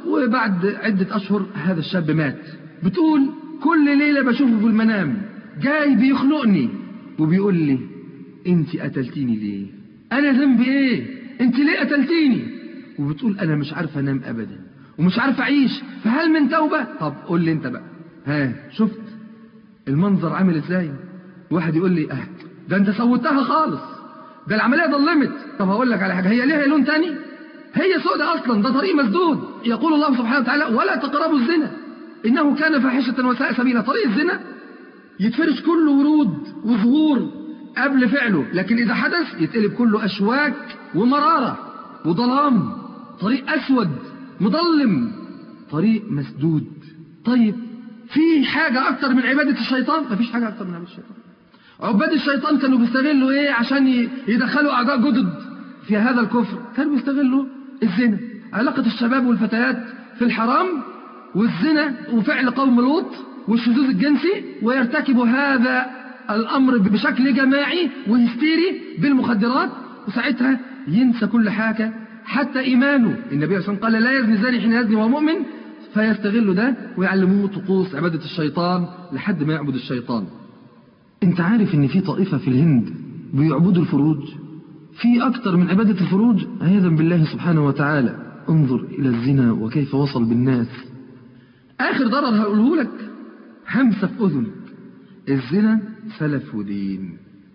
وبعد عدة أشهر هذا الشاب مات بتقول كل ليلة بشوفه في المنام جاي بيخنقني وبيقول لي انت قتلتيني ليه انا ذنبي ايه انت ليه قتلتيني وبتقول انا مش عارفه انام ابدا ومش عارف اعيش فهل من توبه طب قول لي انت بقى ها شفت المنظر عامل ازاي واحد يقول لي اه ده انت سوتها خالص ده العمليه ضلمت طب هقول لك على حاجه هي ليها لون تاني هي سودة اصلا ده طريق مسدود يقول الله سبحانه وتعالى ولا تقربوا الزنا انه كان فاحشه وساء سبيلا طريق الزنا يتفرش كله ورود وزهور قبل فعله لكن اذا حدث يتقلب كله اشواك ومراره وظلام طريق اسود مظلم طريق مسدود طيب في حاجه اكتر من عباده الشيطان مفيش حاجه اكتر من عباده الشيطان عباد الشيطان كانوا بيستغلوا ايه عشان ي- يدخلوا اعداء جدد في هذا الكفر كانوا بيستغلوا الزنا علاقة الشباب والفتيات في الحرام والزنا وفعل قوم لوط والشذوذ الجنسي ويرتكب هذا الامر بشكل جماعي وهستيري بالمخدرات وساعتها ينسى كل حاجة حتى ايمانه النبي عليه الصلاة والسلام قال لا يزني الزاني حين يزني وهو مؤمن فيستغلوا ده ويعلموه طقوس عبادة الشيطان لحد ما يعبد الشيطان انت عارف ان في طائفة في الهند بيعبدوا الفروج في اكتر من عبادة الفروج عياذا بالله سبحانه وتعالى انظر الى الزنا وكيف وصل بالناس اخر ضرر هقوله لك همسة في اذنك الزنا سلف ودين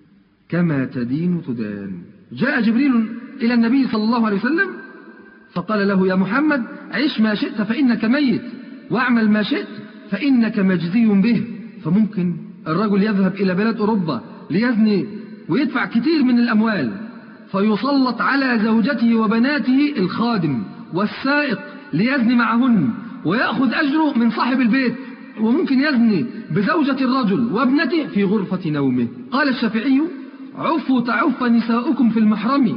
كما تدين تدان جاء جبريل الى النبي صلى الله عليه وسلم فقال له يا محمد عش ما شئت فإنك ميت واعمل ما شئت فإنك مجزي به فممكن الرجل يذهب إلى بلاد أوروبا ليزني ويدفع كتير من الأموال فيسلط على زوجته وبناته الخادم والسائق ليزني معهن ويأخذ أجره من صاحب البيت وممكن يزني بزوجة الرجل وابنته في غرفة نومه قال الشافعي عفوا تعف نساؤكم في المحرم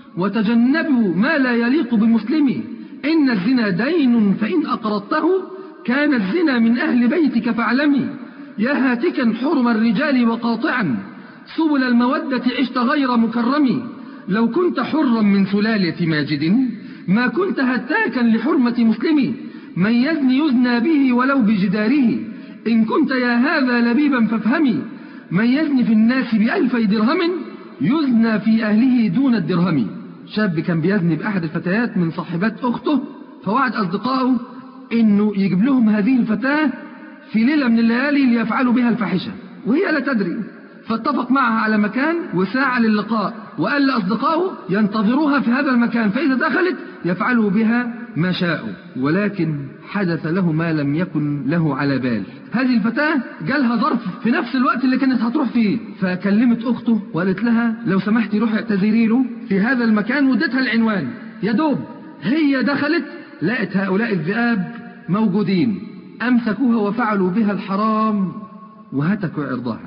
وتجنبوا ما لا يليق بمسلم إن الزنا دين فإن أقرضته كان الزنا من أهل بيتك فاعلمي يا هاتكا حرم الرجال وقاطعا سبل المودة عشت غير مكرم لو كنت حرا من سلالة ماجد ما كنت هتاكا لحرمة مسلم من يزني يزنى به ولو بجداره إن كنت يا هذا لبيبا فافهمي من يزني في الناس بألفي درهم يزنى في أهله دون الدرهم شاب كان بيزني بأحد الفتيات من صاحبات أخته فوعد أصدقائه إنه يجيب لهم هذه الفتاة في ليلة من الليالي ليفعلوا بها الفاحشة وهي لا تدري فاتفق معها على مكان وساعة للقاء وقال لأصدقائه ينتظروها في هذا المكان فإذا دخلت يفعلوا بها ما شاءوا ولكن حدث له ما لم يكن له على بال هذه الفتاة جالها ظرف في نفس الوقت اللي كانت هتروح فيه فكلمت أخته وقالت لها لو سمحتي روحي اعتذري له في هذا المكان وادتها العنوان يا دوب هي دخلت لقت هؤلاء الذئاب موجودين أمسكوها وفعلوا بها الحرام وهتكوا عرضها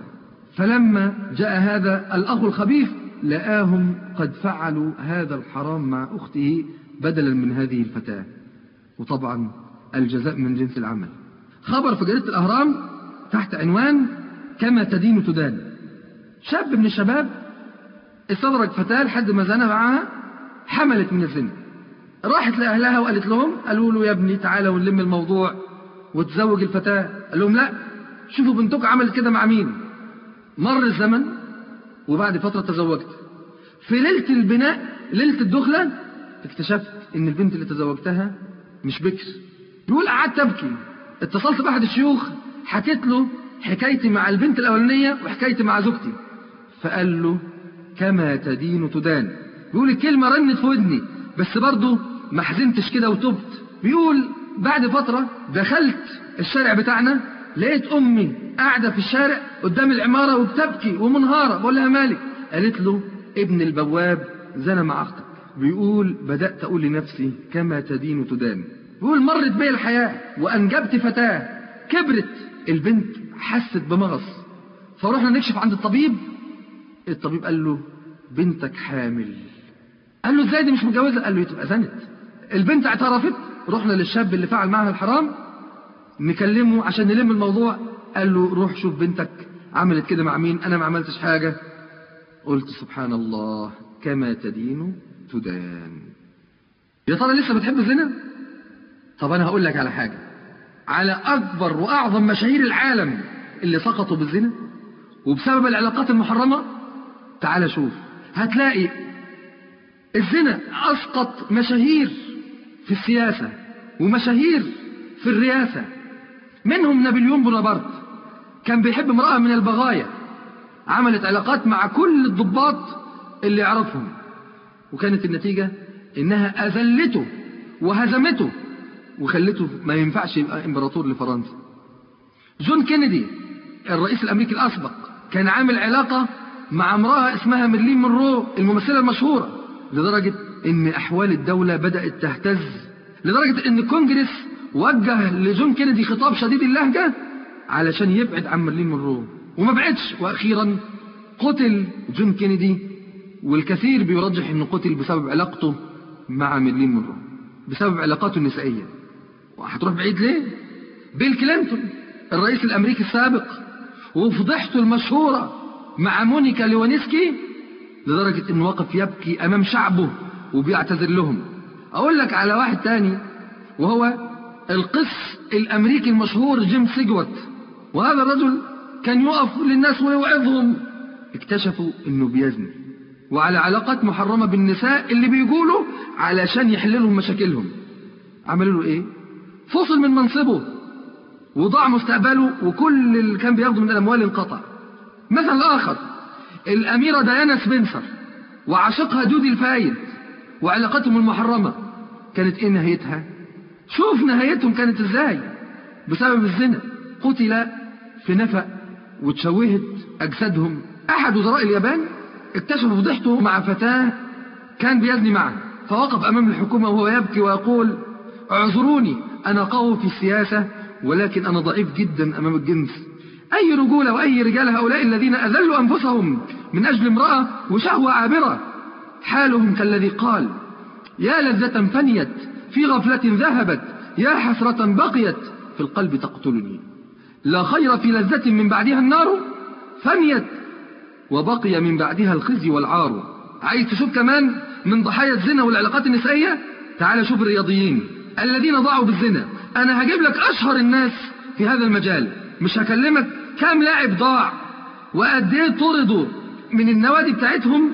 فلما جاء هذا الأخ الخبيث لقاهم قد فعلوا هذا الحرام مع أخته بدلا من هذه الفتاة وطبعا الجزاء من جنس العمل خبر في جريدة الأهرام تحت عنوان كما تدين تدان شاب من الشباب استدرج فتاة لحد ما زنى معها حملت من الزنا راحت لأهلها وقالت لهم قالوا له يا ابني تعالى ونلم الموضوع وتزوج الفتاة قال لهم لا شوفوا بنتك عملت كده مع مين مر الزمن وبعد فترة تزوجت في ليلة البناء ليلة الدخلة اكتشفت ان البنت اللي تزوجتها مش بكر بيقول قعدت ابكي اتصلت باحد الشيوخ حكيت له حكايتي مع البنت الاولانيه وحكايتي مع زوجتي فقال له كما تدين تدان بيقول الكلمه رنت في ودني بس برضه ما حزنتش كده وتبت بيقول بعد فتره دخلت الشارع بتاعنا لقيت امي قاعده في الشارع قدام العماره وبتبكي ومنهاره بقول لها مالك قالت له ابن البواب زنى مع اختك بيقول بدأت أقول لنفسي كما تدين تدان بيقول مرت بي الحياة وأنجبت فتاة كبرت البنت حست بمغص فروحنا نكشف عند الطبيب الطبيب قال له بنتك حامل قال له ازاي دي مش متجوزة قال له تبقى زنت البنت اعترفت رحنا للشاب اللي فعل معها الحرام نكلمه عشان نلم الموضوع قال له روح شوف بنتك عملت كده مع مين انا ما عملتش حاجة قلت سبحان الله كما تدين تدان يا ترى لسه بتحب الزنا طب انا هقول لك على حاجه على اكبر واعظم مشاهير العالم اللي سقطوا بالزنا وبسبب العلاقات المحرمه تعال شوف هتلاقي الزنا اسقط مشاهير في السياسه ومشاهير في الرئاسة منهم نابليون بونابرت كان بيحب امرأة من البغايا عملت علاقات مع كل الضباط اللي يعرفهم وكانت النتيجة انها اذلته وهزمته وخلته ما ينفعش يبقى امبراطور لفرنسا جون كينيدي الرئيس الامريكي الاسبق كان عامل علاقة مع امرأة اسمها ميرلين مونرو الممثلة المشهورة لدرجة ان احوال الدولة بدأت تهتز لدرجة ان الكونجرس وجه لجون كينيدي خطاب شديد اللهجة علشان يبعد عن ميرلين مونرو وما بعدش واخيرا قتل جون كينيدي والكثير بيرجح انه قتل بسبب علاقته مع ميرلين مونرو بسبب علاقاته النسائية وهتروح بعيد ليه بيل كلينتون الرئيس الامريكي السابق وفضحته المشهورة مع مونيكا ليوانسكي لدرجة انه وقف يبكي امام شعبه وبيعتذر لهم اقول لك على واحد تاني وهو القس الامريكي المشهور جيم سيجوت وهذا الرجل كان يقف للناس ويوعظهم اكتشفوا انه بيزني وعلى علاقات محرمة بالنساء اللي بيقولوا علشان يحللهم مشاكلهم عملوا له ايه فصل من منصبه وضاع مستقبله وكل اللي كان بياخده من الاموال انقطع مثل اخر الاميرة ديانا سبنسر وعاشقها دودي الفايد وعلاقتهم المحرمة كانت ايه نهايتها شوف نهايتهم كانت ازاي بسبب الزنا قتل في نفق وتشوهت اجسادهم احد وزراء اليابان اكتشف فضيحته مع فتاة كان بيزني معه فوقف امام الحكومة وهو يبكي ويقول اعذروني انا قوي في السياسة ولكن انا ضعيف جدا امام الجنس اي رجولة واي رجال هؤلاء الذين اذلوا انفسهم من اجل امرأة وشهوة عابرة حالهم كالذي قال يا لذة فنيت في غفلة ذهبت يا حسرة بقيت في القلب تقتلني لا خير في لذة من بعدها النار فنيت وبقي من بعدها الخزي والعار عايز تشوف كمان من ضحايا الزنا والعلاقات النسائية تعال شوف الرياضيين الذين ضاعوا بالزنا انا هجيب لك اشهر الناس في هذا المجال مش هكلمك كام لاعب ضاع وقد ايه طردوا من النوادي بتاعتهم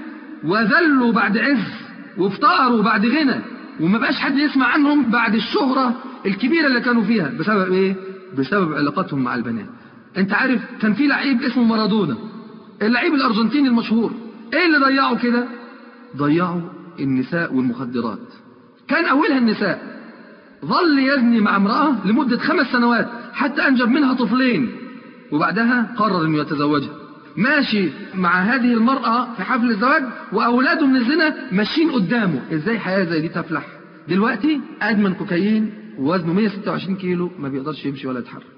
وذلوا بعد عز وافتقروا بعد غنى وما بقاش حد يسمع عنهم بعد الشهرة الكبيرة اللي كانوا فيها بسبب ايه بسبب علاقتهم مع البنات انت عارف كان في لعيب اسمه مارادونا اللعيب الارجنتيني المشهور ايه اللي ضيعوا كده ضيعوا النساء والمخدرات كان اولها النساء ظل يزني مع امرأة لمدة خمس سنوات حتى انجب منها طفلين وبعدها قرر انه يتزوجها ماشي مع هذه المرأة في حفل الزواج وأولاده من الزنا ماشيين قدامه إزاي حياة زي دي تفلح دلوقتي أدمن كوكايين ووزنه 126 كيلو ما بيقدرش يمشي ولا يتحرك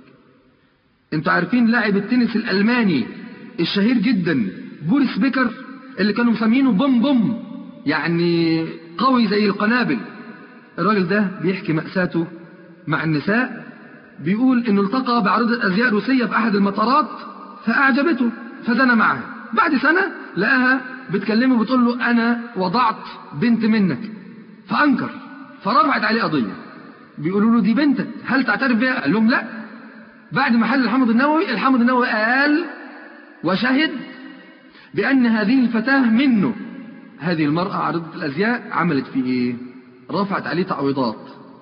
انتوا عارفين لاعب التنس الألماني الشهير جدا بوريس بيكر اللي كانوا مسمينه بوم بوم يعني قوي زي القنابل الراجل ده بيحكي مأساته مع النساء بيقول انه التقى بعروضة ازياء روسية في احد المطارات فاعجبته فزنى معها بعد سنة لقاها بتكلمه بتقول له انا وضعت بنت منك فانكر فرفعت عليه قضية بيقولوا له دي بنتك هل تعترف بها قال لهم لا بعد ما حل الحمض النووي الحمض النووي قال وشهد بأن هذه الفتاة منه هذه المرأة عارضة الأزياء عملت فيه إيه رفعت عليه تعويضات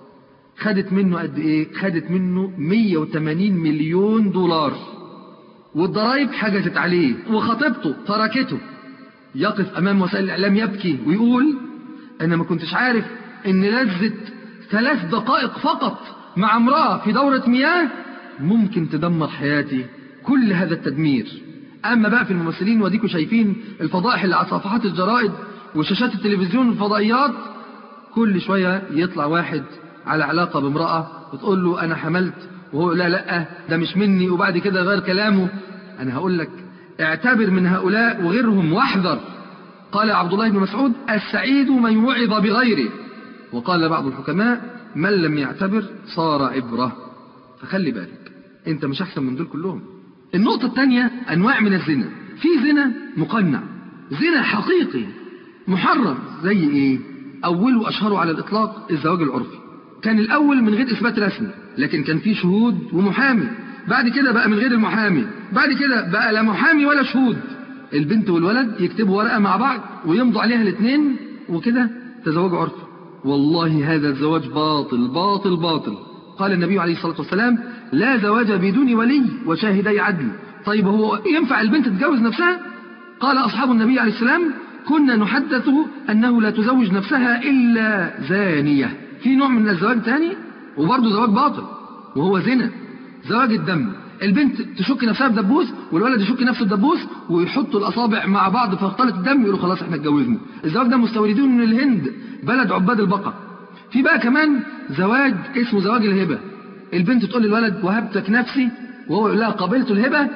خدت منه قد إيه خدت منه 180 مليون دولار والضرايب حجزت عليه وخطيبته تركته يقف أمام وسائل الإعلام يبكي ويقول أنا ما كنتش عارف إن لذة ثلاث دقائق فقط مع امرأة في دورة مياه ممكن تدمر حياتي كل هذا التدمير أما بقى في الممثلين وديكوا شايفين الفضائح اللي على صفحات الجرائد وشاشات التلفزيون والفضائيات كل شوية يطلع واحد على علاقة بامرأة بتقول له أنا حملت وهو لا لا ده مش مني وبعد كده غير كلامه أنا هقول لك اعتبر من هؤلاء وغيرهم واحذر قال عبد الله بن مسعود السعيد من وعظ بغيره وقال بعض الحكماء من لم يعتبر صار عبرة فخلي بالك انت مش احسن من دول كلهم النقطة الثانية انواع من الزنا في زنا مقنع زنا حقيقي محرم زي ايه اوله واشهره على الاطلاق الزواج العرفي كان الاول من غير اثبات رسمي لكن كان فيه شهود ومحامي بعد كده بقى من غير المحامي بعد كده بقى لا محامي ولا شهود البنت والولد يكتبوا ورقة مع بعض ويمضوا عليها الاثنين وكده تزوجوا عرفي والله هذا الزواج باطل باطل باطل قال النبي عليه الصلاة والسلام لا زواج بدون ولي وشاهدي عدل طيب هو ينفع البنت تتجوز نفسها قال أصحاب النبي عليه السلام كنا نحدث أنه لا تزوج نفسها إلا زانية في نوع من الزواج تاني وبرضه زواج باطل وهو زنا زواج الدم البنت تشك نفسها بدبوس والولد يشك نفسه بدبوس ويحطوا الاصابع مع بعض فيختلط الدم يقولوا خلاص احنا اتجوزنا الزواج ده مستوردينه من الهند بلد عباد البقر في بقى كمان زواج اسمه زواج الهبه البنت تقول للولد وهبتك نفسي وهو يقول لها قبلت الهبه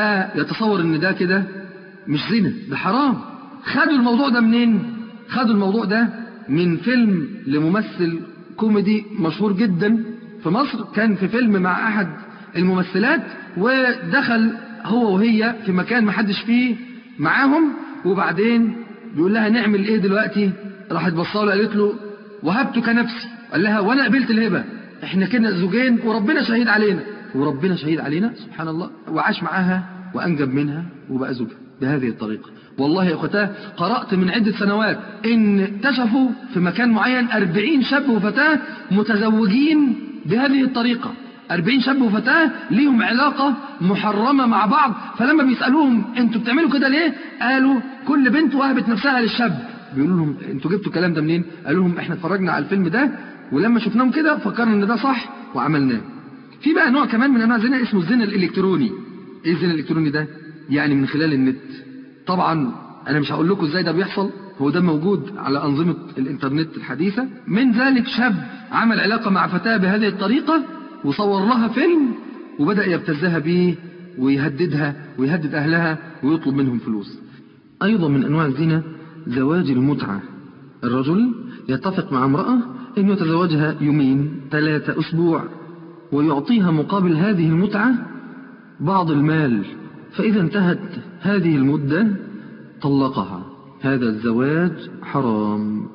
فيتصور ان ده كده مش زنا ده حرام خدوا الموضوع ده منين خدوا الموضوع ده من فيلم لممثل كوميدي مشهور جدا في مصر كان في فيلم مع احد الممثلات ودخل هو وهي في مكان ما حدش فيه معاهم وبعدين بيقول لها نعمل ايه دلوقتي راحت بصاله له قالت له وهبتك نفسي قال لها وانا قبلت الهبه احنا كده زوجين وربنا شهيد علينا وربنا شهيد علينا سبحان الله وعاش معاها وانجب منها وبقى زوجها بهذه الطريقه والله يا اخوتاه قرات من عده سنوات ان اكتشفوا في مكان معين أربعين شاب وفتاه متزوجين بهذه الطريقه أربعين شاب وفتاة ليهم علاقة محرمة مع بعض فلما بيسألوهم انتوا بتعملوا كده ليه قالوا كل بنت وهبت نفسها للشاب بيقولوا لهم انتوا جبتوا الكلام ده منين قالوا لهم احنا اتفرجنا على الفيلم ده ولما شفناهم كده فكرنا ان ده صح وعملناه في بقى نوع كمان من انواع الزنا اسمه الزنا الالكتروني ايه الزنا الالكتروني ده يعني من خلال النت طبعا انا مش هقول لكم ازاي ده بيحصل هو ده موجود على انظمه الانترنت الحديثه من ذلك شاب عمل علاقه مع فتاه بهذه الطريقه وصور لها فيلم وبدأ يبتزها بيه ويهددها ويهدد أهلها ويطلب منهم فلوس أيضا من أنواع الزنا زواج المتعة الرجل يتفق مع امرأة أن يتزوجها يومين ثلاثة أسبوع ويعطيها مقابل هذه المتعة بعض المال فإذا انتهت هذه المدة طلقها هذا الزواج حرام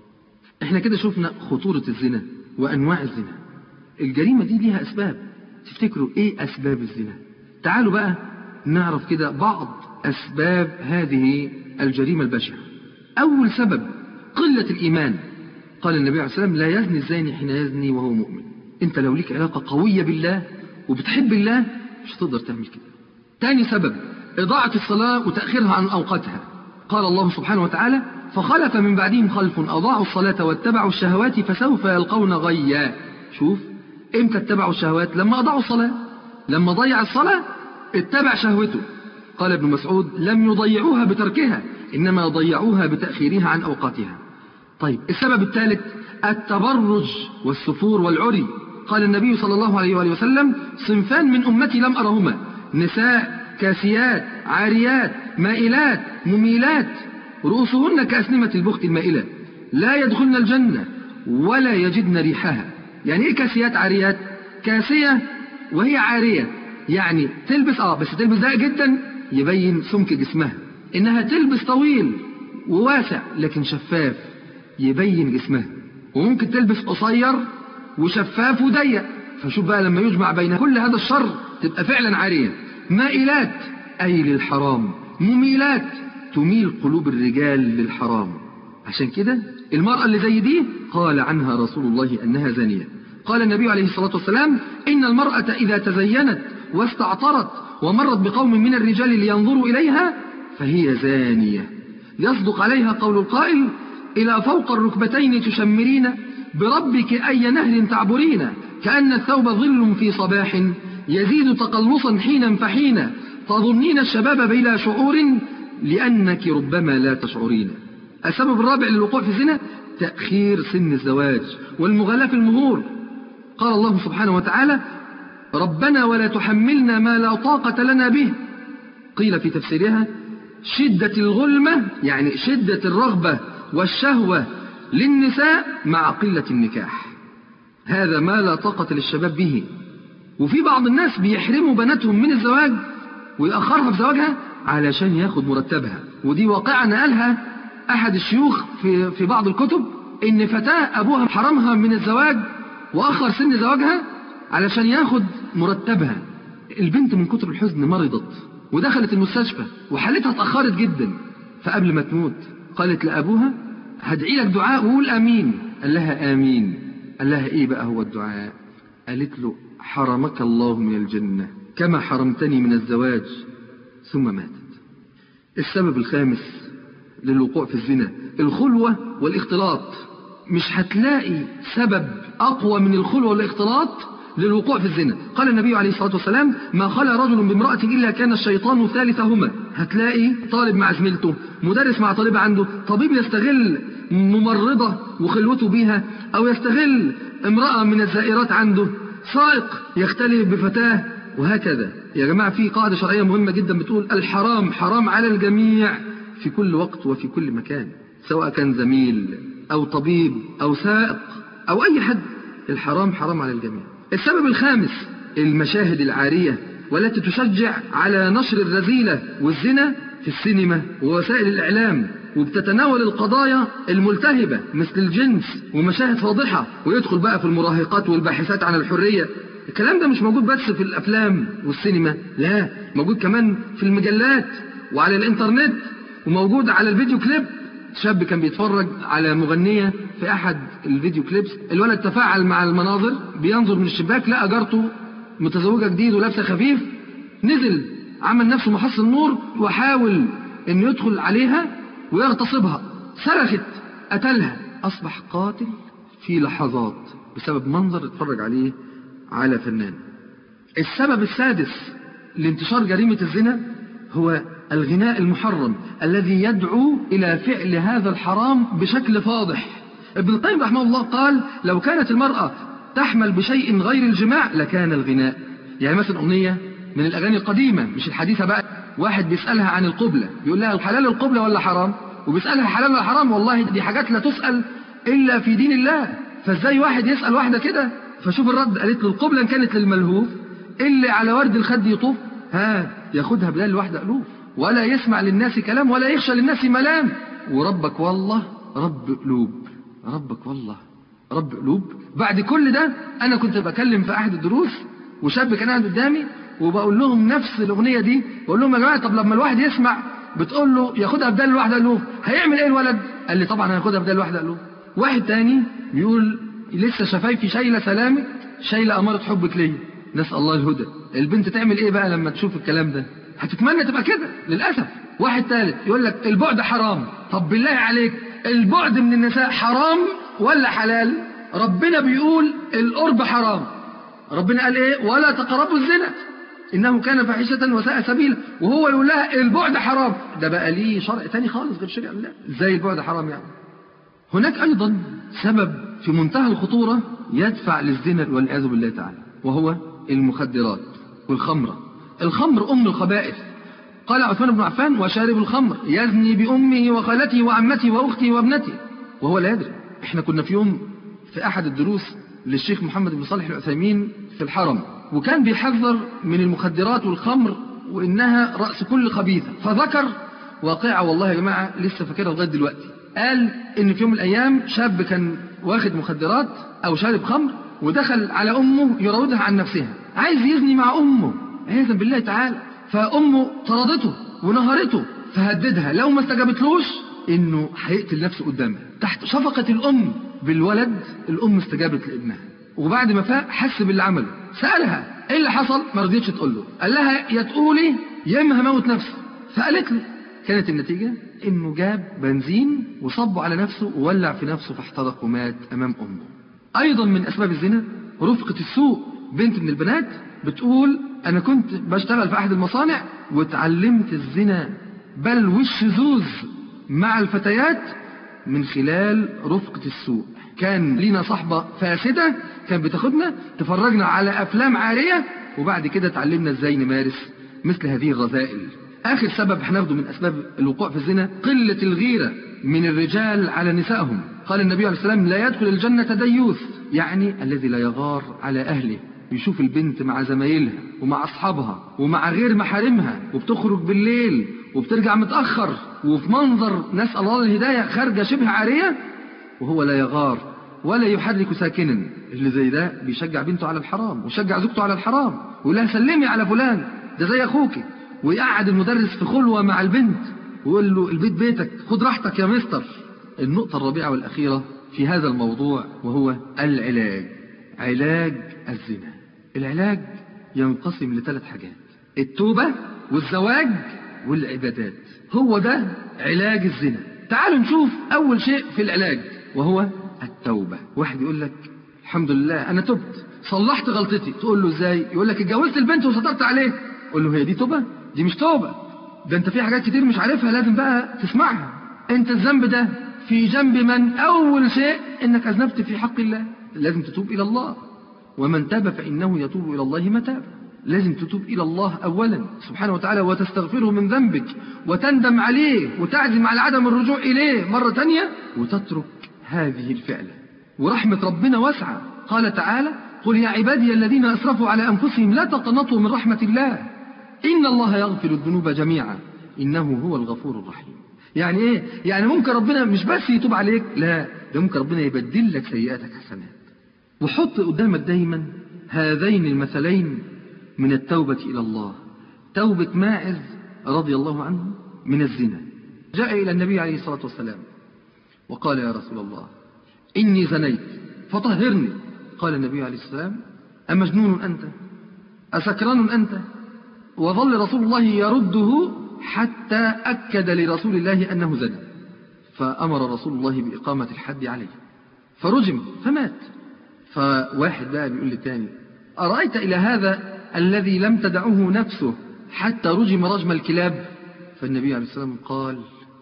احنا كده شفنا خطورة الزنا وأنواع الزنا الجريمة دي ليها أسباب تفتكروا إيه أسباب الزنا تعالوا بقى نعرف كده بعض أسباب هذه الجريمة البشعة أول سبب قلة الإيمان قال النبي عليه الصلاة والسلام لا يزني الزاني حين يزني وهو مؤمن أنت لو ليك علاقة قوية بالله وبتحب الله مش هتقدر تعمل كده تاني سبب إضاعة الصلاة وتأخيرها عن أوقاتها قال الله سبحانه وتعالى فخلف من بعدهم خلف أضاعوا الصلاة واتبعوا الشهوات فسوف يلقون غيا شوف امتى اتبعوا الشهوات لما أضاعوا الصلاة لما ضيع الصلاة اتبع شهوته قال ابن مسعود لم يضيعوها بتركها إنما ضيعوها بتأخيرها عن أوقاتها طيب السبب الثالث التبرج والسفور والعري قال النبي صلى الله عليه وآله وسلم صنفان من أمتي لم أرهما نساء كاسيات عاريات مائلات مميلات رؤوسهن كأسنمة البخت المائلة لا يدخلن الجنة ولا يجدن ريحها يعني ايه كاسيات عاريات كاسية وهي عارية يعني تلبس اه بس تلبس ضيق جدا يبين سمك جسمها انها تلبس طويل وواسع لكن شفاف يبين جسمها وممكن تلبس قصير وشفاف وضيق فشوف بقى لما يجمع بين كل هذا الشر تبقى فعلا عارية مائلات أي للحرام مميلات تميل قلوب الرجال للحرام عشان كده المرأة اللي زي دي قال عنها رسول الله أنها زانية قال النبي عليه الصلاة والسلام إن المرأة إذا تزينت واستعطرت ومرت بقوم من الرجال لينظروا إليها فهي زانية يصدق عليها قول القائل إلى فوق الركبتين تشمرين بربك أي نهر تعبرين كأن الثوب ظل في صباح يزيد تقلصا حينا فحينا تظنين الشباب بلا شعور لأنك ربما لا تشعرين السبب الرابع للوقوع في الزنا تأخير سن الزواج والمغالاة في المهور قال الله سبحانه وتعالى ربنا ولا تحملنا ما لا طاقة لنا به قيل في تفسيرها شدة الغلمة يعني شدة الرغبة والشهوة للنساء مع قلة النكاح هذا ما لا طاقة للشباب به وفي بعض الناس بيحرموا بناتهم من الزواج ويأخرها في زواجها علشان ياخد مرتبها ودي واقعة نقلها أحد الشيوخ في, في بعض الكتب إن فتاة أبوها حرمها من الزواج وأخر سن زواجها علشان ياخد مرتبها البنت من كتر الحزن مرضت ودخلت المستشفى وحالتها اتأخرت جدا فقبل ما تموت قالت لأبوها هدعي لك دعاء وقول أمين قال لها آمين قال لها إيه بقى هو الدعاء قالت له حرمك الله من الجنة كما حرمتني من الزواج ثم ماتت السبب الخامس للوقوع في الزنا الخلوة والاختلاط مش هتلاقي سبب أقوى من الخلوة والاختلاط للوقوع في الزنا قال النبي عليه الصلاة والسلام ما خلى رجل بامرأة إلا كان الشيطان ثالثهما هتلاقي طالب مع زميلته مدرس مع طالبة عنده طبيب يستغل ممرضة وخلوته بيها أو يستغل امرأة من الزائرات عنده سائق يختلف بفتاة وهكذا يا جماعة في قاعدة شرعية مهمة جدا بتقول الحرام حرام على الجميع في كل وقت وفي كل مكان سواء كان زميل أو طبيب أو سائق أو أي حد الحرام حرام على الجميع السبب الخامس المشاهد العارية والتي تشجع على نشر الرذيلة والزنا في السينما ووسائل الإعلام وبتتناول القضايا الملتهبة مثل الجنس ومشاهد فاضحة ويدخل بقى في المراهقات والباحثات عن الحرية الكلام ده مش موجود بس في الأفلام والسينما لا موجود كمان في المجلات وعلى الإنترنت وموجود على الفيديو كليب شاب كان بيتفرج على مغنية في أحد الفيديو كليبس الولد تفاعل مع المناظر بينظر من الشباك لقى جارته متزوجة جديد ولابسة خفيف نزل عمل نفسه محصن نور وحاول انه يدخل عليها ويغتصبها صرخت قتلها أصبح قاتل في لحظات بسبب منظر اتفرج عليه على فنان السبب السادس لانتشار جريمة الزنا هو الغناء المحرم الذي يدعو إلى فعل هذا الحرام بشكل فاضح ابن القيم رحمه الله قال لو كانت المرأة تحمل بشيء غير الجماع لكان الغناء يعني مثلا أغنية من الأغاني القديمة مش الحديثة بقى واحد بيسألها عن القبلة بيقول لها حلال القبلة ولا حرام وبيسألها حلال ولا حرام والله دي حاجات لا تسأل إلا في دين الله فازاي واحد يسأل واحدة كده فشوف الرد قالت له القبلة إن كانت للملهوف اللي على ورد الخد يطوف ها ياخدها بلال لوحده ألوف ولا يسمع للناس كلام ولا يخشى للناس ملام وربك والله رب قلوب ربك والله رب قلوب بعد كل ده أنا كنت بكلم في أحد الدروس وشاب كان قاعد قدامي وبقول لهم نفس الأغنية دي بقول لهم يا جماعة طب لما الواحد يسمع بتقول له ياخدها بدل الواحدة ألوف هيعمل إيه الولد؟ قال لي طبعا هياخدها بدل الواحدة ألوف واحد تاني بيقول لسه شفايفي شايلة سلامك شايلة أمارة حبك ليا نسأل الله الهدى البنت تعمل إيه بقى لما تشوف الكلام ده؟ هتتمنى تبقى كده للأسف واحد ثالث يقول لك البعد حرام طب بالله عليك البعد من النساء حرام ولا حلال ربنا بيقول القرب حرام ربنا قال ايه ولا تقربوا الزنا انه كان فاحشة وساء سبيلا وهو يقول لها البعد حرام ده بقى ليه شرع تاني خالص غير شرع الله ازاي البعد حرام يعني هناك ايضا سبب في منتهى الخطورة يدفع للزنا والعياذ بالله تعالى وهو المخدرات والخمرة الخمر أم الخبائث قال عثمان بن عفان وشارب الخمر يزني بأمه وخالته وعمته وأخته وابنته وهو لا يدري احنا كنا في يوم في أحد الدروس للشيخ محمد بن صالح العثيمين في الحرم وكان بيحذر من المخدرات والخمر وإنها رأس كل خبيثة فذكر واقعة والله يا جماعة لسه فاكرها لغاية دلوقتي قال إن في يوم من الأيام شاب كان واخد مخدرات أو شارب خمر ودخل على أمه يراودها عن نفسها عايز يزني مع أمه عياذا بالله تعالى فأمه طردته ونهرته فهددها لو ما استجابتلوش إنه هيقتل نفسه قدامها تحت شفقة الأم بالولد الأم استجابت لابنها وبعد ما فاق حس باللي عمله سألها إيه اللي حصل ما رضيتش تقول له قال لها يا تقولي يا إما هموت نفسي فقالت له كانت النتيجة إنه جاب بنزين وصبه على نفسه وولع في نفسه فاحترق ومات أمام أمه أيضا من أسباب الزنا رفقة السوء بنت من البنات بتقول أنا كنت بشتغل في أحد المصانع واتعلمت الزنا بل والشذوذ مع الفتيات من خلال رفقة السوء كان لينا صحبة فاسدة كان بتاخدنا تفرجنا على أفلام عارية وبعد كده اتعلمنا ازاي نمارس مثل هذه الرذائل آخر سبب هناخده من أسباب الوقوع في الزنا قلة الغيرة من الرجال على نسائهم قال النبي عليه السلام لا يدخل الجنة ديوث يعني الذي لا يغار على أهله يشوف البنت مع زمايلها ومع أصحابها ومع غير محارمها وبتخرج بالليل وبترجع متأخر وفي منظر نسأل الله الهداية خارجة شبه عارية وهو لا يغار ولا يحرك ساكنا اللي زي ده بيشجع بنته على الحرام ويشجع زوجته على الحرام ويقول لها سلمي على فلان ده زي أخوك ويقعد المدرس في خلوة مع البنت ويقول له البيت بيتك خد راحتك يا مستر النقطة الرابعة والأخيرة في هذا الموضوع وهو العلاج علاج الزنا العلاج ينقسم لثلاث حاجات التوبة والزواج والعبادات هو ده علاج الزنا تعالوا نشوف أول شيء في العلاج وهو التوبة واحد يقول لك الحمد لله أنا تبت صلحت غلطتي تقول له ازاي يقول لك اتجوزت البنت وسترت عليه قول له هي دي توبة دي مش توبة ده انت في حاجات كتير مش عارفها لازم بقى تسمعها انت الذنب ده في جنب من اول شيء انك اذنبت في حق الله لازم تتوب الى الله ومن تاب فانه يتوب الى الله متابا لازم تتوب الى الله اولا سبحانه وتعالى وتستغفره من ذنبك وتندم عليه وتعزم على عدم الرجوع اليه مرة تانية وتترك هذه الفعلة ورحمة ربنا واسعة قال تعالى قل يا عبادي الذين اسرفوا على انفسهم لا تقنطوا من رحمة الله إن الله يغفر الذنوب جميعا إنه هو الغفور الرحيم يعني إيه؟ يعني ممكن ربنا مش بس يتوب عليك لا ده ممكن ربنا يبدل لك سيئاتك حسنات وحط قدامك دايما هذين المثلين من التوبة إلى الله توبة ماعز رضي الله عنه من الزنا جاء إلى النبي عليه الصلاة والسلام وقال يا رسول الله إني زنيت فطهرني قال النبي عليه السلام أمجنون أنت أسكران أنت وظل رسول الله يرده حتى أكد لرسول الله أنه زنى فأمر رسول الله بإقامة الحد عليه فرجم فمات فواحد بقى بيقول للتاني أرأيت إلى هذا الذي لم تدعه نفسه حتى رجم رجم الكلاب فالنبي عليه السلام قال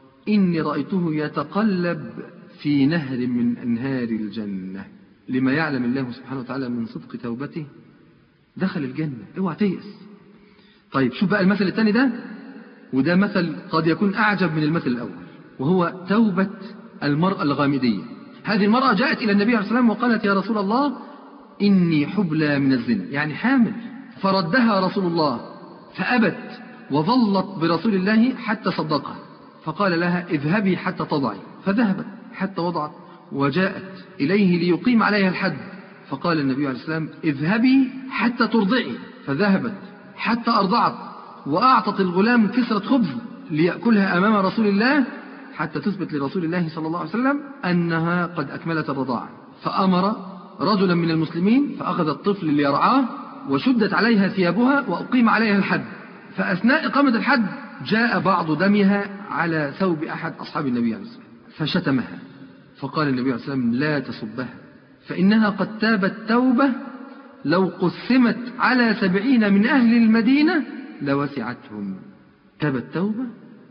إني رأيته يتقلب في نهر من أنهار الجنة لما يعلم الله سبحانه وتعالى من صدق توبته دخل الجنة اوعى تيأس طيب شوف بقى المثل الثاني ده وده مثل قد يكون أعجب من المثل الأول وهو توبة المرأة الغامدية هذه المرأة جاءت إلى النبي عليه الصلاة والسلام وقالت يا رسول الله إني حبلى من الزنا يعني حامل فردها رسول الله فأبت وظلت برسول الله حتى صدقها فقال لها اذهبي حتى تضعي فذهبت حتى وضعت وجاءت إليه ليقيم عليها الحد فقال النبي عليه السلام اذهبي حتى ترضعي فذهبت حتى أرضعت وأعطت الغلام كسرة خبز ليأكلها أمام رسول الله حتى تثبت لرسول الله صلى الله عليه وسلم أنها قد أكملت الرضاعة فأمر رجلا من المسلمين فأخذ الطفل ليرعاه وشدت عليها ثيابها وأقيم عليها الحد فأثناء إقامة الحد جاء بعض دمها على ثوب أحد أصحاب النبي عليه الصلاة والسلام فشتمها فقال النبي عليه الصلاة والسلام لا تسبها فإنها قد تابت توبة لو قسمت على سبعين من أهل المدينة لوسعتهم تابت توبة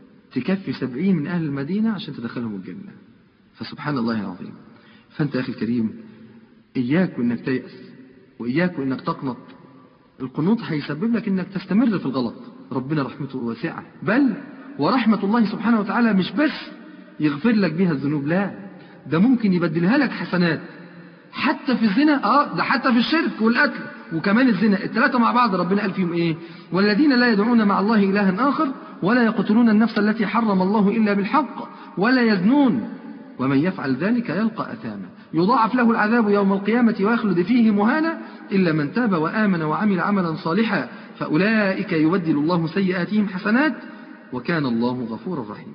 تكفي سبعين من أهل المدينة عشان تدخلهم الجنة فسبحان الله العظيم فأنت أخي الكريم إياك وإنك تيأس وإياك وإنك تقنط القنوط هيسبب لك إنك تستمر في الغلط ربنا رحمته واسعة بل ورحمة الله سبحانه وتعالى مش بس يغفر لك بها الذنوب لا ده ممكن يبدلها لك حسنات حتى في الزنا اه ده حتى في الشرك والقتل وكمان الزنا الثلاثة مع بعض ربنا قال فيهم ايه والذين لا يدعون مع الله إلها آخر ولا يقتلون النفس التي حرم الله إلا بالحق ولا يزنون ومن يفعل ذلك يلقى أثاما يضاعف له العذاب يوم القيامة ويخلد فيه مهانا إلا من تاب وآمن وعمل عملا صالحا فأولئك يبدل الله سيئاتهم حسنات وكان الله غفورا رحيما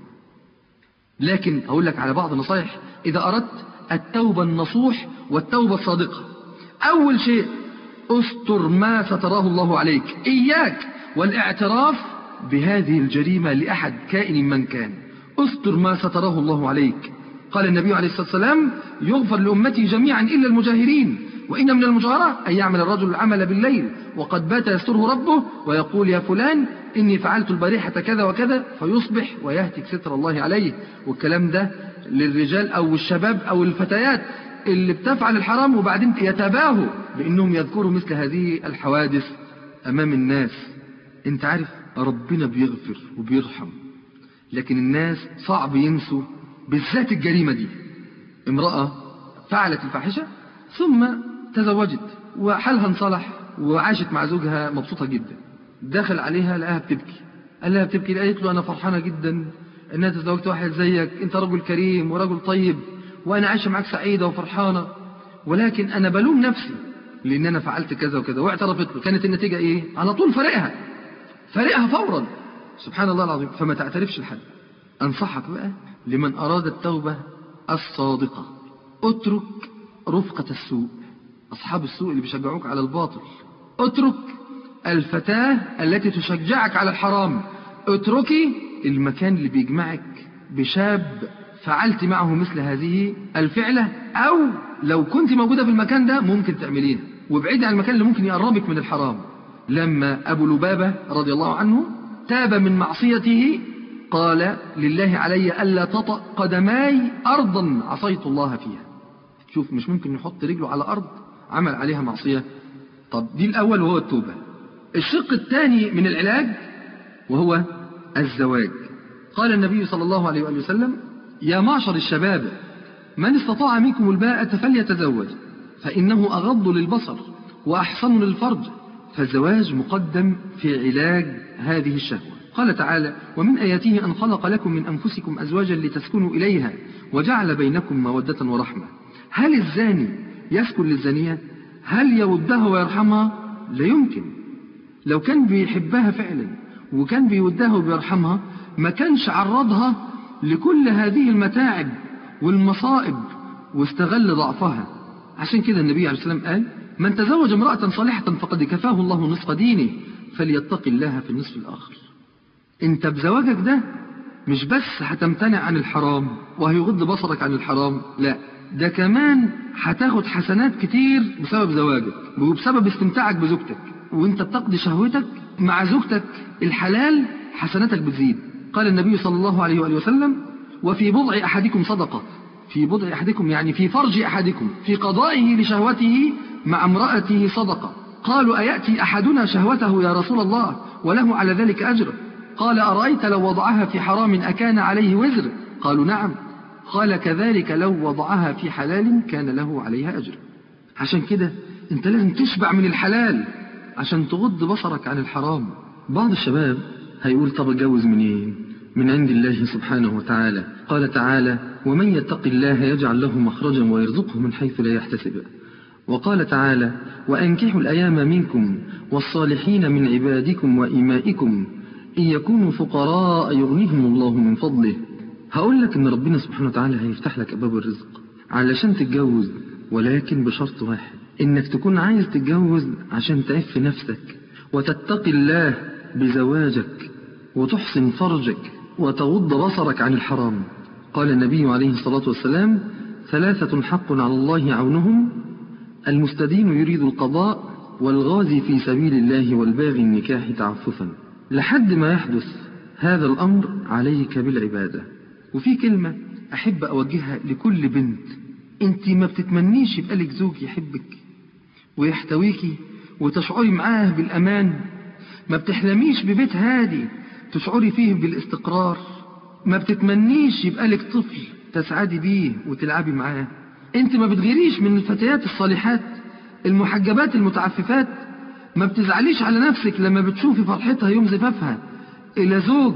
لكن أقول لك على بعض النصائح إذا أردت التوبة النصوح والتوبة الصادقة أول شيء استر ما ستراه الله عليك إياك والاعتراف بهذه الجريمة لأحد كائن من كان استر ما ستراه الله عليك قال النبي عليه الصلاة والسلام يغفر لأمتي جميعا إلا المجاهرين وإن من المجاهرة أن يعمل الرجل العمل بالليل وقد بات يستره ربه ويقول يا فلان إني فعلت البارحة كذا وكذا فيصبح ويهتك ستر الله عليه والكلام ده للرجال أو الشباب أو الفتيات اللي بتفعل الحرام وبعدين يتباهوا بأنهم يذكروا مثل هذه الحوادث أمام الناس أنت عارف ربنا بيغفر وبيرحم لكن الناس صعب ينسوا بالذات الجريمة دي امرأة فعلت الفاحشة ثم تزوجت وحالها انصلح وعاشت مع زوجها مبسوطة جدا دخل عليها لقاها بتبكي قال لها بتبكي قالت له أنا فرحانة جدا إن أنا تزوجت واحد زيك أنت رجل كريم ورجل طيب وأنا عايشة معاك سعيدة وفرحانة ولكن أنا بلوم نفسي لأن أنا فعلت كذا وكذا واعترفت له كانت النتيجة إيه؟ على طول فارقها فارقها فورا سبحان الله العظيم فما تعترفش لحد أنصحك بقى لمن أراد التوبة الصادقة اترك رفقة السوء أصحاب السوء اللي بيشجعوك على الباطل اترك الفتاة التي تشجعك على الحرام اتركي المكان اللي بيجمعك بشاب فعلت معه مثل هذه الفعلة أو لو كنت موجودة في المكان ده ممكن تعملينها وابعدي عن المكان اللي ممكن يقربك من الحرام لما أبو لبابة رضي الله عنه تاب من معصيته قال لله علي ألا تطأ قدماي أرضا عصيت الله فيها شوف مش ممكن يحط رجله على أرض عمل عليها معصية طب دي الأول وهو التوبة الشق الثاني من العلاج وهو الزواج قال النبي صلى الله عليه وآله وسلم يا معشر الشباب من استطاع منكم الباءة فليتزوج فإنه أغض للبصر وأحصن للفرج فالزواج مقدم في علاج هذه الشهوة قال تعالى ومن آياته أن خلق لكم من أنفسكم أزواجا لتسكنوا إليها وجعل بينكم مودة ورحمة هل الزاني يسكن للزانية هل يودها ويرحمها لا يمكن لو كان بيحبها فعلا وكان بيودها وبيرحمها ما كانش عرضها لكل هذه المتاعب والمصائب واستغل ضعفها عشان كده النبي عليه السلام قال من تزوج امرأة صالحة فقد كفاه الله نصف دينه فليتق الله في النصف الآخر انت بزواجك ده مش بس هتمتنع عن الحرام وهيغض بصرك عن الحرام لا ده كمان هتاخد حسنات كتير بسبب زواجك وبسبب استمتاعك بزوجتك وانت بتقضي شهوتك مع زوجتك الحلال حسناتك بتزيد قال النبي صلى الله عليه وآله وسلم وفي بضع أحدكم صدقة في بضع أحدكم يعني في فرج أحدكم في قضائه لشهوته مع امرأته صدقة قالوا أيأتي أحدنا شهوته يا رسول الله وله على ذلك أجر قال أرأيت لو وضعها في حرام أكان عليه وزر قالوا نعم قال كذلك لو وضعها في حلال كان له عليها أجر عشان كده انت لازم تشبع من الحلال عشان تغض بصرك عن الحرام بعض الشباب هيقول طب اتجوز منين من عند الله سبحانه وتعالى قال تعالى ومن يتق الله يجعل له مخرجا ويرزقه من حيث لا يحتسب وقال تعالى وأنكحوا الأيام منكم والصالحين من عبادكم وإمائكم إن يكونوا فقراء يغنيهم الله من فضله هقول لك إن ربنا سبحانه وتعالى هيفتح لك أبواب الرزق علشان تتجوز ولكن بشرط واحد إنك تكون عايز تتجوز عشان تعف نفسك وتتقي الله بزواجك وتحسن فرجك وتغض بصرك عن الحرام قال النبي عليه الصلاة والسلام ثلاثة حق على الله عونهم المستدين يريد القضاء والغازي في سبيل الله والباغي النكاح تعففا لحد ما يحدث هذا الأمر عليك بالعبادة وفي كلمة أحب أوجهها لكل بنت أنت ما بتتمنيش يبقى لك زوج يحبك ويحتويكي وتشعري معاه بالأمان ما بتحلميش ببيت هادي تشعري فيه بالاستقرار ما بتتمنيش يبقى لك طفل تسعدي بيه وتلعبي معاه انت ما بتغيريش من الفتيات الصالحات المحجبات المتعففات ما بتزعليش على نفسك لما بتشوفي فرحتها يوم زفافها إلى زوج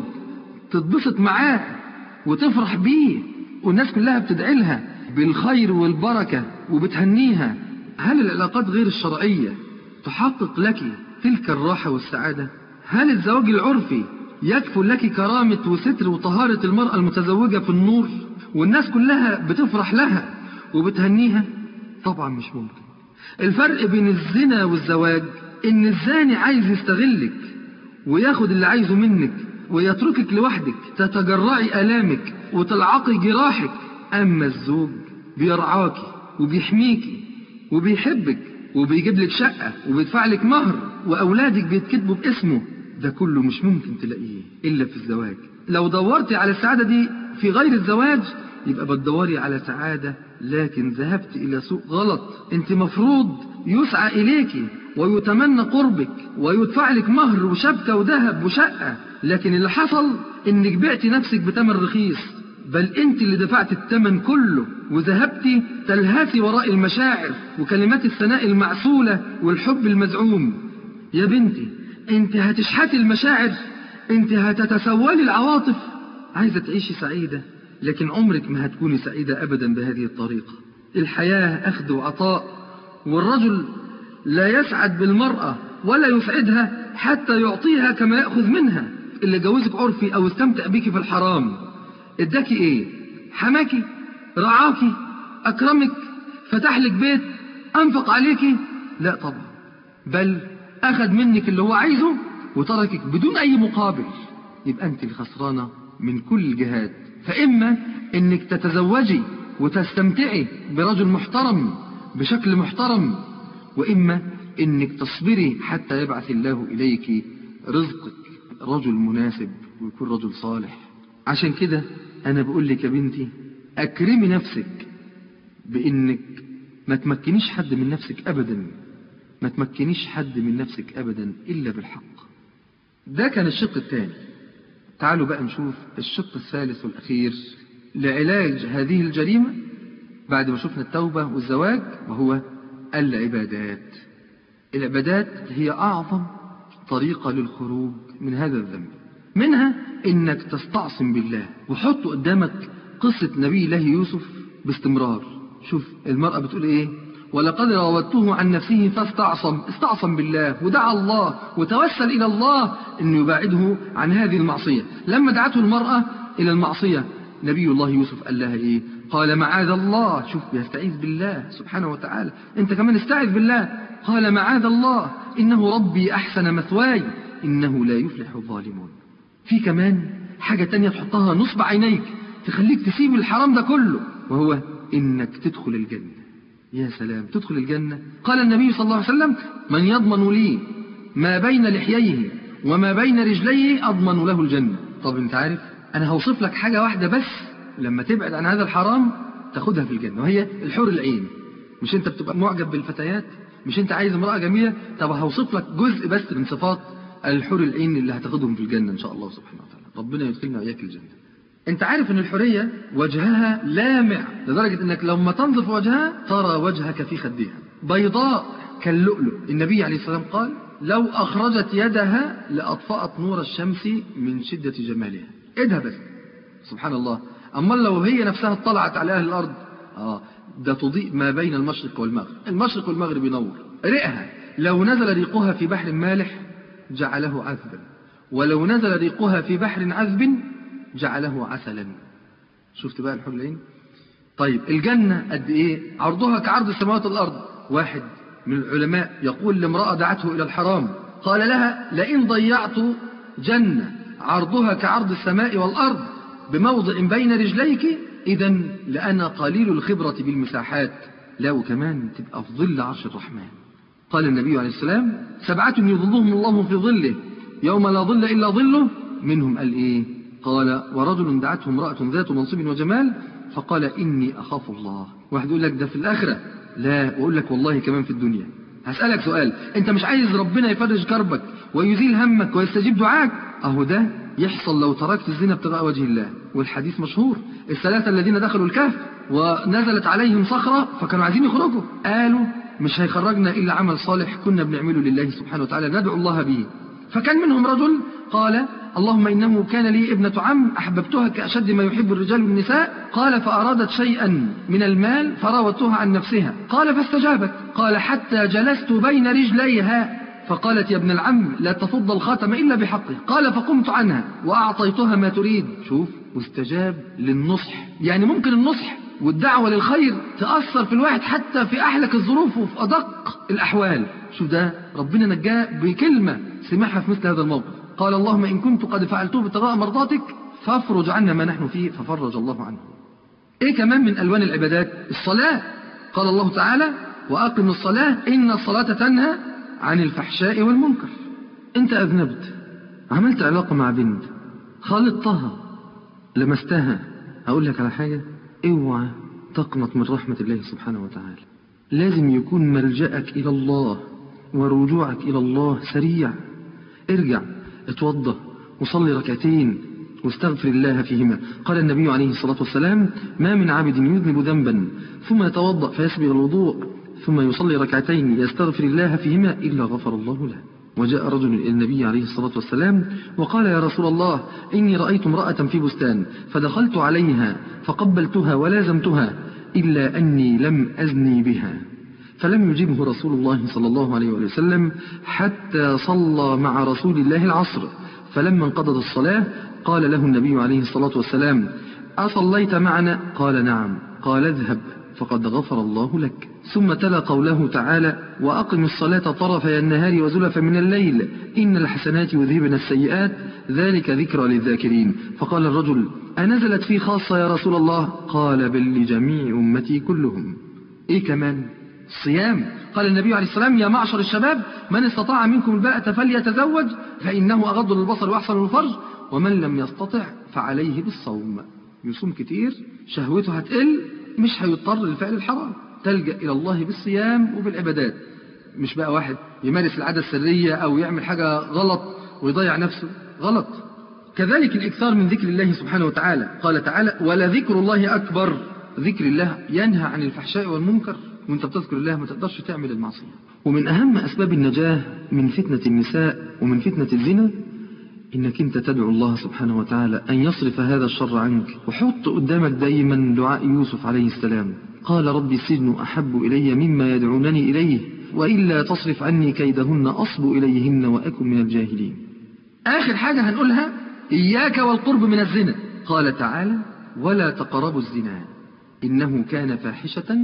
تتبسط معاه وتفرح بيه والناس كلها بتدعي لها بالخير والبركة وبتهنيها هل العلاقات غير الشرعية تحقق لك تلك الراحة والسعادة هل الزواج العرفي يكفل لك كرامة وستر وطهارة المرأة المتزوجة في النور والناس كلها بتفرح لها وبتهنيها طبعا مش ممكن الفرق بين الزنا والزواج ان الزاني عايز يستغلك وياخد اللي عايزه منك ويتركك لوحدك تتجرعي آلامك وتلعقي جراحك أما الزوج بيرعاكي وبيحميكي وبيحبك وبيجيب لك شقة وبيدفع لك مهر وأولادك بيتكتبوا باسمه ده كله مش ممكن تلاقيه إلا في الزواج لو دورتي على السعادة دي في غير الزواج يبقى بتدوري على سعادة لكن ذهبت إلى سوق غلط انت مفروض يسعى إليك ويتمنى قربك ويدفع لك مهر وشبكة وذهب وشقة لكن اللي حصل انك بعتي نفسك بتمن رخيص بل انت اللي دفعت الثمن كله وذهبتي تلهثي وراء المشاعر وكلمات الثناء المعسولة والحب المزعوم يا بنتي انت هتشحتي المشاعر انت هتتسولي العواطف عايزة تعيشي سعيدة لكن عمرك ما هتكوني سعيدة أبدا بهذه الطريقة الحياة أخذ وعطاء والرجل لا يسعد بالمرأة ولا يسعدها حتى يعطيها كما يأخذ منها اللي جوزك عرفي أو استمتع بيكي في الحرام اداكي ايه حماكي رعاكي أكرمك فتح لك بيت أنفق عليك لا طبعا بل أخذ منك اللي هو عايزه وتركك بدون أي مقابل يبقى أنت الخسرانة من كل الجهات فإما أنك تتزوجي وتستمتعي برجل محترم بشكل محترم وإما أنك تصبري حتى يبعث الله إليك رزقك رجل مناسب ويكون رجل صالح عشان كده أنا بقول لك يا بنتي أكرمي نفسك بإنك ما تمكنيش حد من نفسك أبدا ما تمكنيش حد من نفسك أبدا إلا بالحق ده كان الشق الثاني تعالوا بقى نشوف الشق الثالث والأخير لعلاج هذه الجريمة بعد ما شفنا التوبة والزواج وهو العبادات العبادات هي أعظم طريقة للخروج من هذا الذنب منها إنك تستعصم بالله وحط قدامك قصة نبي الله يوسف باستمرار شوف المرأة بتقول إيه ولقد راودته عن نفسه فاستعصم استعصم بالله ودعا الله وتوسل إلى الله أن يباعده عن هذه المعصية لما دعته المرأة إلى المعصية نبي الله يوسف قال لها إيه قال معاذ الله شوف بيستعيذ بالله سبحانه وتعالى أنت كمان استعذ بالله قال معاذ الله إنه ربي أحسن مثواي إنه لا يفلح الظالمون في كمان حاجة تانية تحطها نصب عينيك تخليك تسيب الحرام ده كله وهو إنك تدخل الجنة يا سلام تدخل الجنة قال النبي صلى الله عليه وسلم من يضمن لي ما بين لحييه وما بين رجليه أضمن له الجنة طب انت عارف أنا هوصف لك حاجة واحدة بس لما تبعد عن هذا الحرام تاخدها في الجنة وهي الحور العين مش انت بتبقى معجب بالفتيات مش انت عايز امرأة جميلة طب هوصف لك جزء بس من صفات الحور العين اللي هتاخدهم في الجنة ان شاء الله سبحانه وتعالى ربنا يدخلنا وإياك الجنة انت عارف ان الحورية وجهها لامع لدرجة انك لما تنظف وجهها ترى وجهك في خدها بيضاء كاللؤلؤ النبي عليه الصلاة والسلام قال لو أخرجت يدها لأطفأت نور الشمس من شدة جمالها ايدها بس سبحان الله أما لو هي نفسها اطلعت على أهل الأرض آه ده تضيء ما بين المشرق والمغرب المشرق والمغرب ينور ريقها لو نزل ريقها في بحر مالح جعله عذبا ولو نزل ريقها في بحر عذب جعله عسلا شفت بقى الحور العين طيب الجنة قد ايه عرضها كعرض السماوات والأرض واحد من العلماء يقول لامرأة دعته إلى الحرام قال لها لئن ضيعت جنة عرضها كعرض السماء والأرض بموضع بين رجليك إذا لأنا قليل الخبرة بالمساحات لا وكمان تبقى في ظل عرش الرحمن قال النبي عليه السلام سبعة يظلهم الله في ظله يوم لا ظل إلا ظله منهم قال إيه قال ورجل دعته امرأة ذات منصب وجمال فقال إني أخاف الله واحد يقول لك ده في الآخرة لا وأقول لك والله كمان في الدنيا هسألك سؤال أنت مش عايز ربنا يفرج كربك ويزيل همك ويستجيب دعاك أهو ده يحصل لو تركت الزنا ابتغاء وجه الله والحديث مشهور الثلاثة الذين دخلوا الكهف ونزلت عليهم صخرة فكانوا عايزين يخرجوا قالوا مش هيخرجنا إلا عمل صالح كنا بنعمله لله سبحانه وتعالى ندعو الله به فكان منهم رجل قال اللهم إنه كان لي ابنة عم أحببتها كأشد ما يحب الرجال والنساء قال فأرادت شيئا من المال فراودتها عن نفسها قال فاستجابت قال حتى جلست بين رجليها فقالت يا ابن العم لا تفض الخاتم إلا بحقه قال فقمت عنها وأعطيتها ما تريد شوف واستجاب للنصح يعني ممكن النصح والدعوة للخير تأثر في الواحد حتى في أحلك الظروف وفي أدق الأحوال شوف ده ربنا نجاه بكلمة سمعها في مثل هذا الموقف قال اللهم إن كنت قد فعلته ابتغاء مرضاتك فافرج عنا ما نحن فيه ففرج الله عنه إيه كمان من ألوان العبادات الصلاة قال الله تعالى وأقم الصلاة إن الصلاة تنهى عن الفحشاء والمنكر أنت أذنبت عملت علاقة مع بنت خالطتها لمستها أقول لك على حاجة اوعى تقنط من رحمة الله سبحانه وتعالى لازم يكون ملجأك إلى الله ورجوعك إلى الله سريع ارجع اتوضى وصلي ركعتين واستغفر الله فيهما قال النبي عليه الصلاة والسلام ما من عبد يذنب ذنبا ثم يتوضأ فيسبغ الوضوء ثم يصلي ركعتين يستغفر الله فيهما إلا غفر الله له وجاء رجل إلى النبي عليه الصلاة والسلام وقال يا رسول الله إني رأيت امرأة في بستان فدخلت عليها فقبلتها ولازمتها إلا أني لم أزني بها فلم يجبه رسول الله صلى الله عليه وسلم حتى صلى مع رسول الله العصر فلما انقضت الصلاة قال له النبي عليه الصلاة والسلام أصليت معنا قال نعم قال اذهب فقد غفر الله لك ثم تلا قوله تعالى وأقم الصلاة طرفي النهار وزلفا من الليل إن الحسنات يذهبن السيئات ذلك ذكرى للذاكرين فقال الرجل أنزلت في خاصة يا رسول الله قال بل لجميع أمتي كلهم إيه كمان الصيام قال النبي عليه السلام يا معشر الشباب من استطاع منكم الباءة فليتزوج فإنه أغض للبصر وأحسن للفرج ومن لم يستطع فعليه بالصوم يصوم كتير شهوته هتقل مش هيضطر لفعل الحرام تلجأ إلى الله بالصيام وبالعبادات مش بقى واحد يمارس العادة السرية أو يعمل حاجة غلط ويضيع نفسه غلط كذلك الإكثار من ذكر الله سبحانه وتعالى قال تعالى ولذكر الله أكبر ذكر الله ينهى عن الفحشاء والمنكر وانت بتذكر الله ما تقدرش تعمل المعصية ومن أهم أسباب النجاة من فتنة النساء ومن فتنة الزنا إنك أنت تدعو الله سبحانه وتعالى أن يصرف هذا الشر عنك وحط قدامك دائما دعاء يوسف عليه السلام قال ربي السجن أحب إلي مما يدعونني إليه وإلا تصرف عني كيدهن أصب إليهن وأكن من الجاهلين آخر حاجة هنقولها إياك والقرب من الزنا قال تعالى ولا تقربوا الزنا إنه كان فاحشة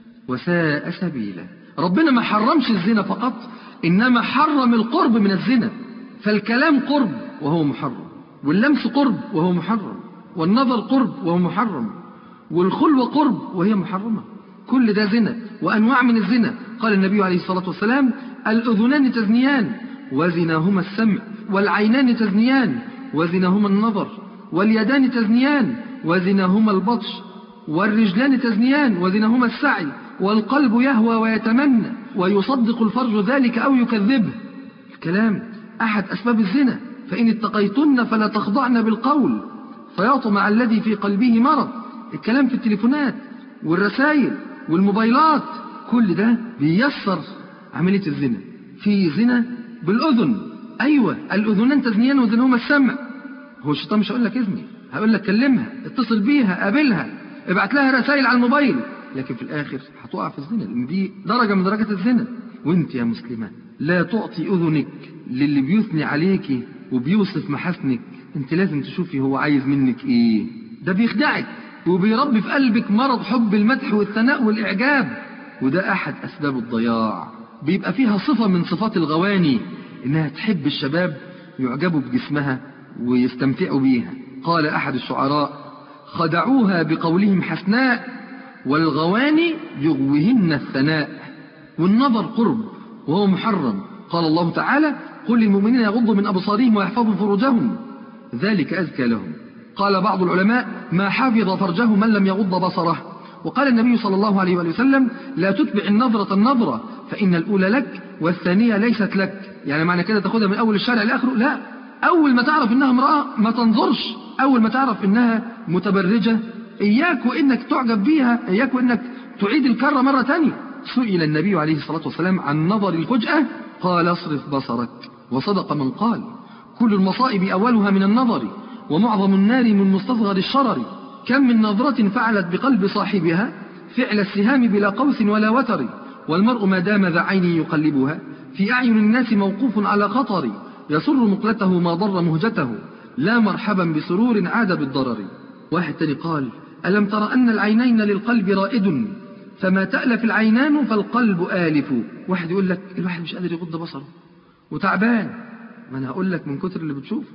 وساء سبيلا ربنا ما حرمش الزنا فقط إنما حرم القرب من الزنا فالكلام قرب وهو محرم واللمس قرب وهو محرم والنظر قرب وهو محرم والخلوة قرب وهي محرمة كل ده زنا وأنواع من الزنا قال النبي عليه الصلاة والسلام الأذنان تزنيان وزناهما السمع والعينان تزنيان وزناهما النظر واليدان تزنيان وزناهما البطش والرجلان تزنيان وزناهما السعي والقلب يهوى ويتمنى ويصدق الفرج ذلك أو يكذبه الكلام أحد أسباب الزنا فإن اتقيتن فلا تخضعن بالقول فيطمع الذي في قلبه مرض الكلام في التليفونات والرسائل والموبايلات كل ده بيسر عملية الزنا في زنا بالأذن أيوة الأذنان تزنيان وزنهما السمع هو الشيطان مش هيقول لك اذني هيقول لك كلمها اتصل بيها قابلها ابعت لها رسائل على الموبايل لكن في الآخر هتقع في الزنا لأن دي درجة من درجات الزنا وانت يا مسلمة لا تعطي أذنك للي بيثني عليكي وبيوصف محاسنك انت لازم تشوفي هو عايز منك ايه ده بيخدعك وبيربي في قلبك مرض حب المدح والثناء والإعجاب وده أحد أسباب الضياع بيبقى فيها صفة من صفات الغواني إنها تحب الشباب يعجبوا بجسمها ويستمتعوا بيها قال أحد الشعراء خدعوها بقولهم حسناء والغواني يغوهن الثناء والنظر قرب وهو محرم قال الله تعالى قل للمؤمنين يغضوا من أبصارهم ويحفظوا فروجهم ذلك أزكى لهم قال بعض العلماء ما حفظ فرجه من لم يغض بصره وقال النبي صلى الله عليه وآله وسلم لا تتبع النظرة النظرة فإن الأولى لك والثانية ليست لك يعني معنى كده تاخدها من أول الشارع لآخره لا أول ما تعرف إنها امرأة ما تنظرش أول ما تعرف إنها متبرجة إياك وإنك تعجب بيها إياك وإنك تعيد الكرة مرة تانية سئل النبي عليه الصلاة والسلام عن نظر الفجأة قال اصرف بصرك وصدق من قال كل المصائب أولها من النظر ومعظم النار من مستصغر الشرر كم من نظرة فعلت بقلب صاحبها فعل السهام بلا قوس ولا وتر والمرء ما دام ذا عين يقلبها في أعين الناس موقوف على خطر يسر مقلته ما ضر مهجته لا مرحبا بسرور عاد بالضرر واحد تاني قال ألم تر أن العينين للقلب رائد فما تألف العينان فالقلب آلف واحد يقول لك الواحد مش قادر يغض بصره وتعبان ما أنا هقول لك من كتر اللي بتشوفه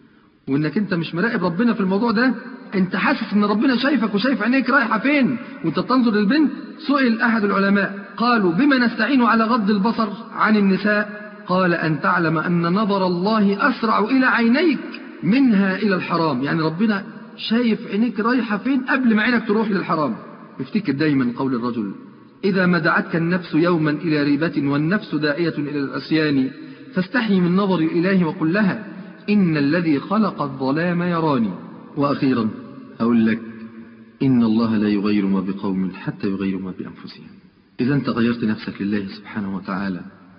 وانك انت مش مراقب ربنا في الموضوع ده انت حاسس ان ربنا شايفك وشايف عينيك رايحه فين وانت بتنظر للبنت سئل احد العلماء قالوا بما نستعين على غض البصر عن النساء قال ان تعلم ان نظر الله اسرع الى عينيك منها الى الحرام يعني ربنا شايف عينيك رايحه فين قبل ما عينك تروح للحرام افتكر دايما قول الرجل اذا ما دعتك النفس يوما الى ريبه والنفس داعيه الى العصيان فاستحي من نظر الاله وقل لها إن الذي خلق الظلام يراني وأخيرا أقول لك إن الله لا يغير ما بقوم حتى يغيروا ما بأنفسهم إذا أنت غيرت نفسك لله سبحانه وتعالى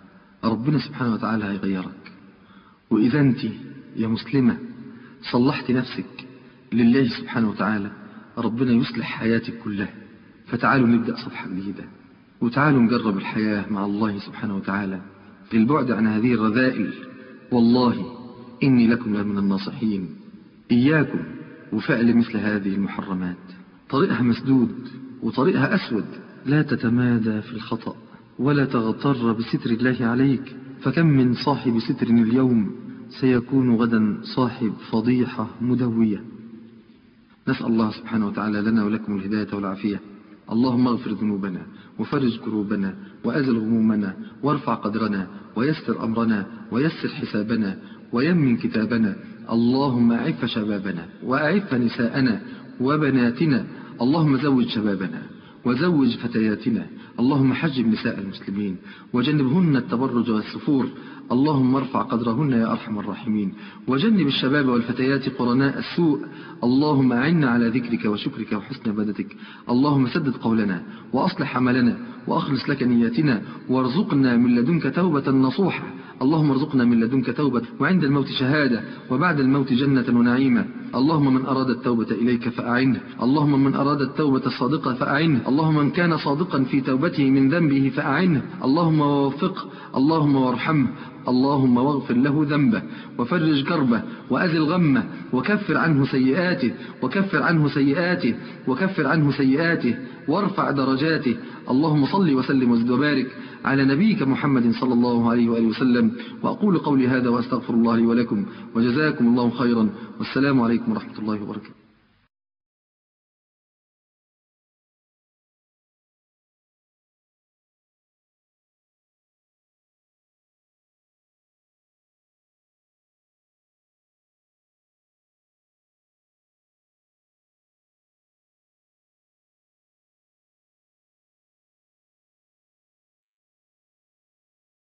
ربنا سبحانه وتعالى هيغيرك وإذا أنت يا مسلمة صلحت نفسك لله سبحانه وتعالى ربنا يصلح حياتك كلها فتعالوا نبدأ صفحة جديدة وتعالوا نجرب الحياة مع الله سبحانه وتعالى للبعد عن هذه الرذائل والله إني لكم لمن الناصحين إياكم وفعل مثل هذه المحرمات طريقها مسدود وطريقها أسود لا تتمادى في الخطأ ولا تغتر بستر الله عليك فكم من صاحب ستر اليوم سيكون غدا صاحب فضيحة مدوية نسأل الله سبحانه وتعالى لنا ولكم الهداية والعافية اللهم اغفر ذنوبنا وفرج كروبنا وأزل غمومنا وارفع قدرنا ويسر أمرنا ويسر حسابنا ويمن كتابنا اللهم أعف شبابنا وأعف نساءنا وبناتنا اللهم زوج شبابنا وزوج فتياتنا اللهم حجب نساء المسلمين وجنبهن التبرج والسفور اللهم ارفع قدرهن يا أرحم الراحمين وجنب الشباب والفتيات قرناء السوء اللهم أعنا على ذكرك وشكرك وحسن عبادتك اللهم سدد قولنا وأصلح عملنا وأخلص لك نياتنا وارزقنا من لدنك توبة نصوحة اللهم ارزقنا من لدنك توبة وعند الموت شهادة وبعد الموت جنة ونعيمة اللهم من أراد التوبة إليك فأعنه اللهم من أراد التوبة الصادقة فأعنه اللهم من كان صادقا في توبته من ذنبه فأعنه اللهم ووفقه اللهم وارحمه اللهم واغفر له ذنبه وفرج كربه وأزل غمه وكفر عنه سيئاته وكفر عنه سيئاته وكفر عنه سيئاته وارفع درجاته اللهم صل وسلم وزد وبارك على نبيك محمد صلى الله عليه وآله وسلم وأقول قولي هذا وأستغفر الله لي ولكم وجزاكم الله خيرا والسلام عليكم ورحمة الله وبركاته